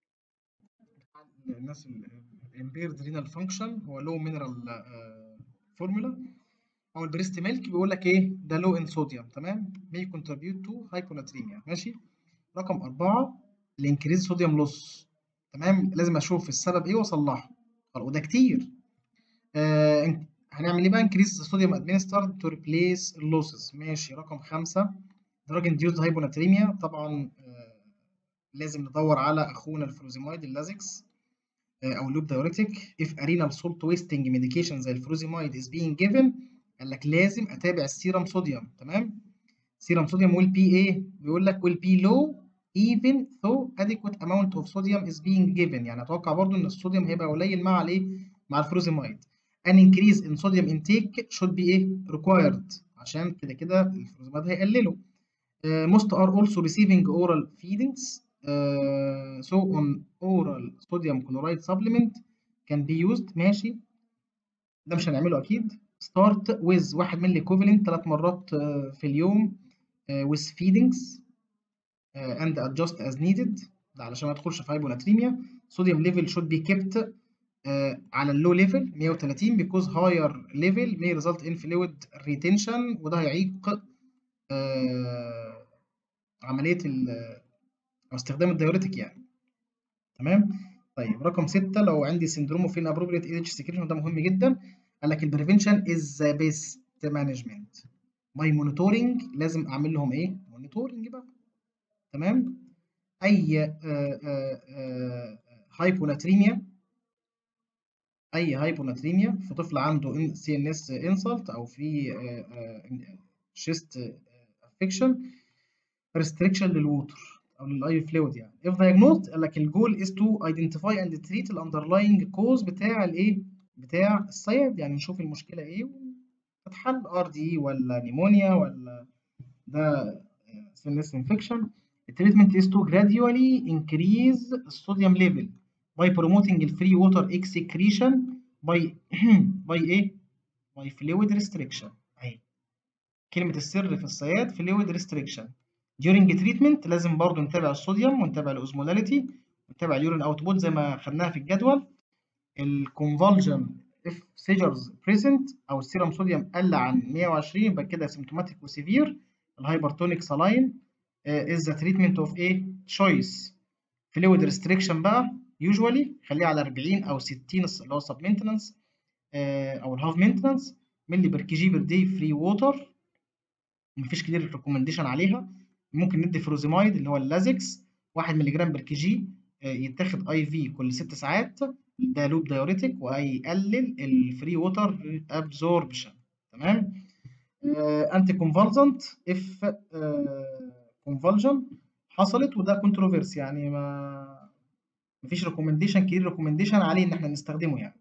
الناس الامبيرد رينال فانكشن هو لو مينرال فورمولا او البريست ميلك بيقول لك ايه ده لو ان صوديوم تمام may contribute to hyponatremia ماشي رقم أربعة الانكريز صوديوم لوس تمام لازم اشوف السبب ايه واصلحه وده كتير آه هنعمل ايه بقى انكريز صوديوم ادمنسترد تو ريبليس اللوسز ماشي رقم خمسة دراج انديوزد هايبوناتريميا طبعا آه لازم ندور على اخونا الفروزيمايد اللازكس آه او اللوب دايوريتيك if a renal salt wasting medication زي الفروزيمايد is being given قال لك لازم اتابع السيرم صوديوم تمام سيرم صوديوم will be ايه بيقول لك will be low even though adequate amount of sodium is being given يعني اتوقع برضو ان الصوديوم هيبقى قليل مع الايه مع الفروزيمايد an increase in sodium intake should be ايه required عشان كده كده الفروزيمايد هيقلله uh, most are also receiving oral feedings uh, so on oral sodium chloride supplement can be used ماشي ده مش هنعمله اكيد start with 1 مللي equivalent ثلاث مرات uh, في اليوم uh, with feedings uh, and adjust as needed ده علشان ما تدخلش في هايبوناتريميا sodium level should be kept uh, على اللو ليفل 130 because higher level may result in fluid retention وده هيعيق uh, عملية ال أو استخدام الdiuretic يعني تمام، طيب رقم 6 لو عندي syndrome of inappropriate AH secretion وده مهم جدًا، قال لك الprevention is the best management by monitoring لازم أعمل لهم إيه monitoring بقى تمام، أي آآ آآ آآ hyponatremia أي hyponatremia في طفل عنده in CNS insult أو في آآ آآ chest affection restriction للwater أو للIV fluid يعني if diagnosed قال لك الgoal is to identify and treat الunderlying cause بتاع الإيه بتاع الصياد يعني نشوف المشكلة إيه وتتحل RDE والّا pneumonia والّا ده CNS infection الtreatment is to gradually increase الsodium level by promoting الfree water excretion by by إيه by fluid restriction أهي كلمة السر في الصياد fluid restriction during treatment لازم برضه نتابع الصوديوم ونتابع الosmolality ونتابع الurine output زي ما خدناها في الجدول الconvulsion if seizures present أو السيرم صوديوم قل عن 120 يبقى كده symptomatic وسيفير الهايبرتونيك saline is the treatment of a choice fluid restriction بقى usually خليه على 40 أو 60 اللي هو sub maintenance أو الهاف maintenance ملي بر كي جي بر دي فري ووتر مفيش كتير ريكومنديشن عليها ممكن ندي فروزيمايد اللي هو اللازكس 1 مللي جرام بر كي جي يتاخد اي في كل 6 ساعات ده لوب دايوريتك وهيقلل الفري ووتر ابزوربشن تمام انتي كونفالزنت اف كونفالجن حصلت وده كونتروفيرسي يعني ما مفيش ريكومنديشن كتير ريكومنديشن عليه ان احنا نستخدمه يعني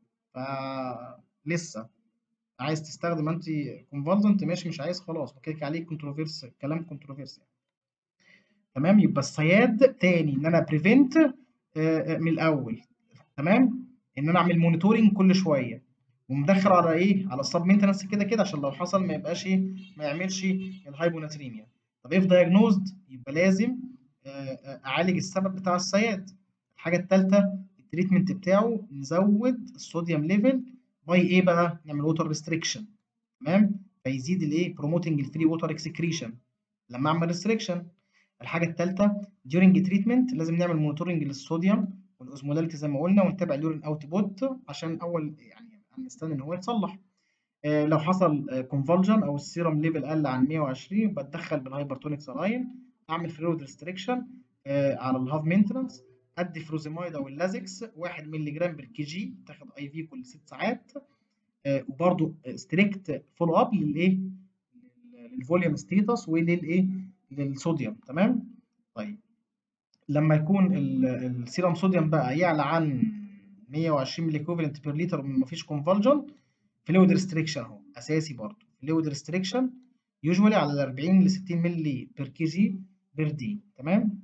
فلسه عايز تستخدم انتي كونفالزنت ماشي مش عايز خلاص وكده عليه كونتروفيرس كلام كونتروفيرسي تمام يبقى الصياد تاني ان انا بريفنت من الاول تمام ان انا اعمل مونيتورنج كل شويه ومدخل على ايه على السب مينتنس كده كده عشان لو حصل ما يبقاش ايه ما يعملش الهايبوناتريميا طب اف دايجنوزد يبقى لازم اعالج السبب بتاع الصياد الحاجه الثالثه التريتمنت بتاعه نزود الصوديوم ليفل باي ايه بقى نعمل ووتر ريستريكشن تمام فيزيد الايه بروموتنج الفري ووتر اكسكريشن لما اعمل ريستريكشن الحاجه الثالثه during تريتمنت لازم نعمل مونيتورنج للصوديوم والاوزمولاليتي زي ما قلنا ونتابع اليورين اوت بوت عشان اول يعني هنستنى ان هو يتصلح آه لو حصل كونفولجن او السيرم ليفل قل عن 120 يبقى اتدخل بالهايبرتونيك سلاين اعمل فلويد ريستريكشن آه على الهاف مينتنس ادي فروزيمايد او اللازكس 1 مللي جرام بر كي جي تاخد اي في كل 6 ساعات آه وبرده ستريكت فولو اب للايه للفوليوم ستيتس وللايه للصوديوم تمام طيب لما يكون السيرم صوديوم بقى يعلى عن 120 ملي ايكوفالنت بير لتر ومفيش كونفولجن فلويد ريستريكشن اهو اساسي برضه فلويد ريستريكشن يوجوالي على 40 ل 60 ملي بير كي جي بير دي تمام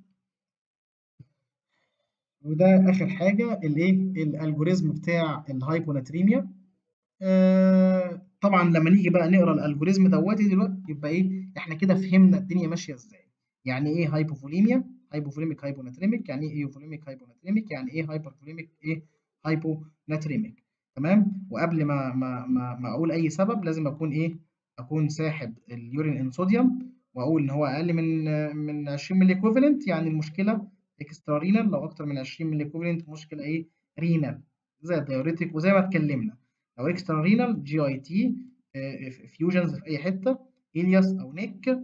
وده اخر حاجه الايه الالجوريزم بتاع الهايبوناتريميا آه طبعا لما نيجي بقى نقرا الالجوريزم دوتي دلوقتي يبقى ايه احنا كده فهمنا الدنيا ماشيه ازاي يعني ايه هايبوفوليميا هايبوفوليميك هايبوناتريميك يعني ايه ايوفوليميك هايبوناتريميك يعني ايه هايبرفوليميك ايه هايبوناتريميك تمام وقبل ما ما ما, ما اقول اي سبب لازم اكون ايه اكون ساحب اليورين ان صوديوم واقول ان هو اقل من من 20 ملي ايكوفالنت يعني المشكله اكسترا رينال لو اكتر من 20 ملي ايكوفالنت مشكله ايه رينال زي الدايوريتك وزي ما اتكلمنا لو اكسترا رينال جي اي تي فيوجنز في اي حته الياس او نيك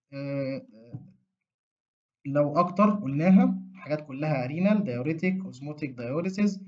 لو اكتر قلناها حاجات كلها رينال دايوريتك اوزموتيك دايوريسيس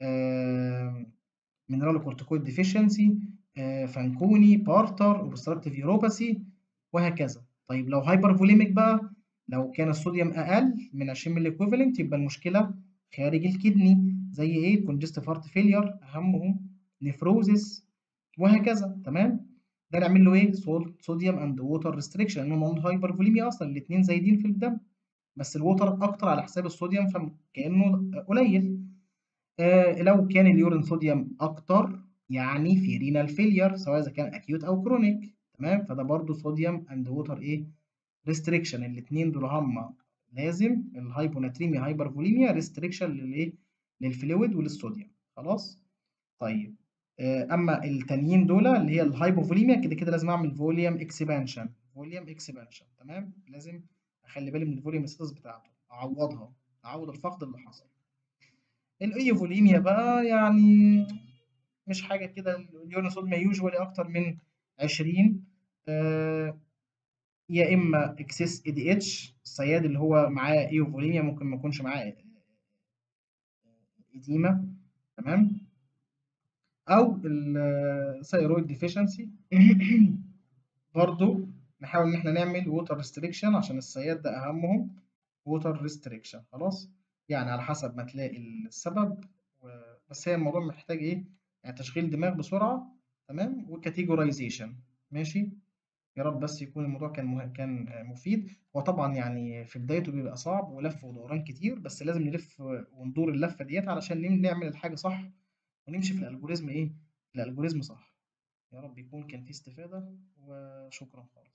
مينرال كورتيكويد ديفيشنسي فانكوني بارتر اوبستراكتيف يوروباثي وهكذا طيب لو هايبر فوليميك بقى لو كان الصوديوم اقل من 20 ملي ايكوفالنت يبقى المشكله خارج الكدني زي ايه كونجستيف هارت فيلير اهمهم نيفروزيس وهكذا تمام ده نعمل له ايه صوديوم اند ووتر ريستريكشن لانهم عنده هايبر فوليميا اصلا الاثنين زايدين في الدم بس الووتر اكتر على حساب الصوديوم فكانه قليل آه لو كان اليورين صوديوم اكتر يعني في رينال فيلير سواء اذا كان اكيوت او كرونيك تمام فده برضو صوديوم اند ووتر ايه ريستريكشن الاثنين دول هم لازم الهايبوناتريميا هايبرفوليميا ريستريكشن للايه للفلويد وللصوديوم خلاص طيب آه اما التانيين دول اللي هي الهايبوفوليميا كده كده لازم اعمل فوليوم اكسبانشن فوليوم اكسبانشن تمام لازم اخلي بالي من الفوليوم ستاتس بتاعته اعوضها اعوض الفقد اللي حصل الايوفوليميا بقى يعني مش حاجه كده اليورين صوديوم يوجوالي اكتر من 20 آه يا اما اكسس اي دي اتش الصياد اللي هو معاه ايوفوليميا ممكن ما يكونش معاه اديما تمام او الثيرويد ديفيشنسي برضو نحاول ان احنا نعمل ووتر ريستريكشن عشان الصياد ده اهمهم ووتر ريستريكشن خلاص يعني على حسب ما تلاقي السبب و... بس هي الموضوع محتاج ايه يعني تشغيل دماغ بسرعه تمام وكاتيجورايزيشن ماشي يا رب بس يكون الموضوع كان مه... كان مفيد هو طبعا يعني في بدايته بيبقى صعب ولف ودوران كتير بس لازم نلف وندور اللفه ديت علشان نعمل الحاجه صح ونمشي في الالجوريزم ايه الالجوريزم صح يا رب يكون كان فيه استفاده وشكرا خالص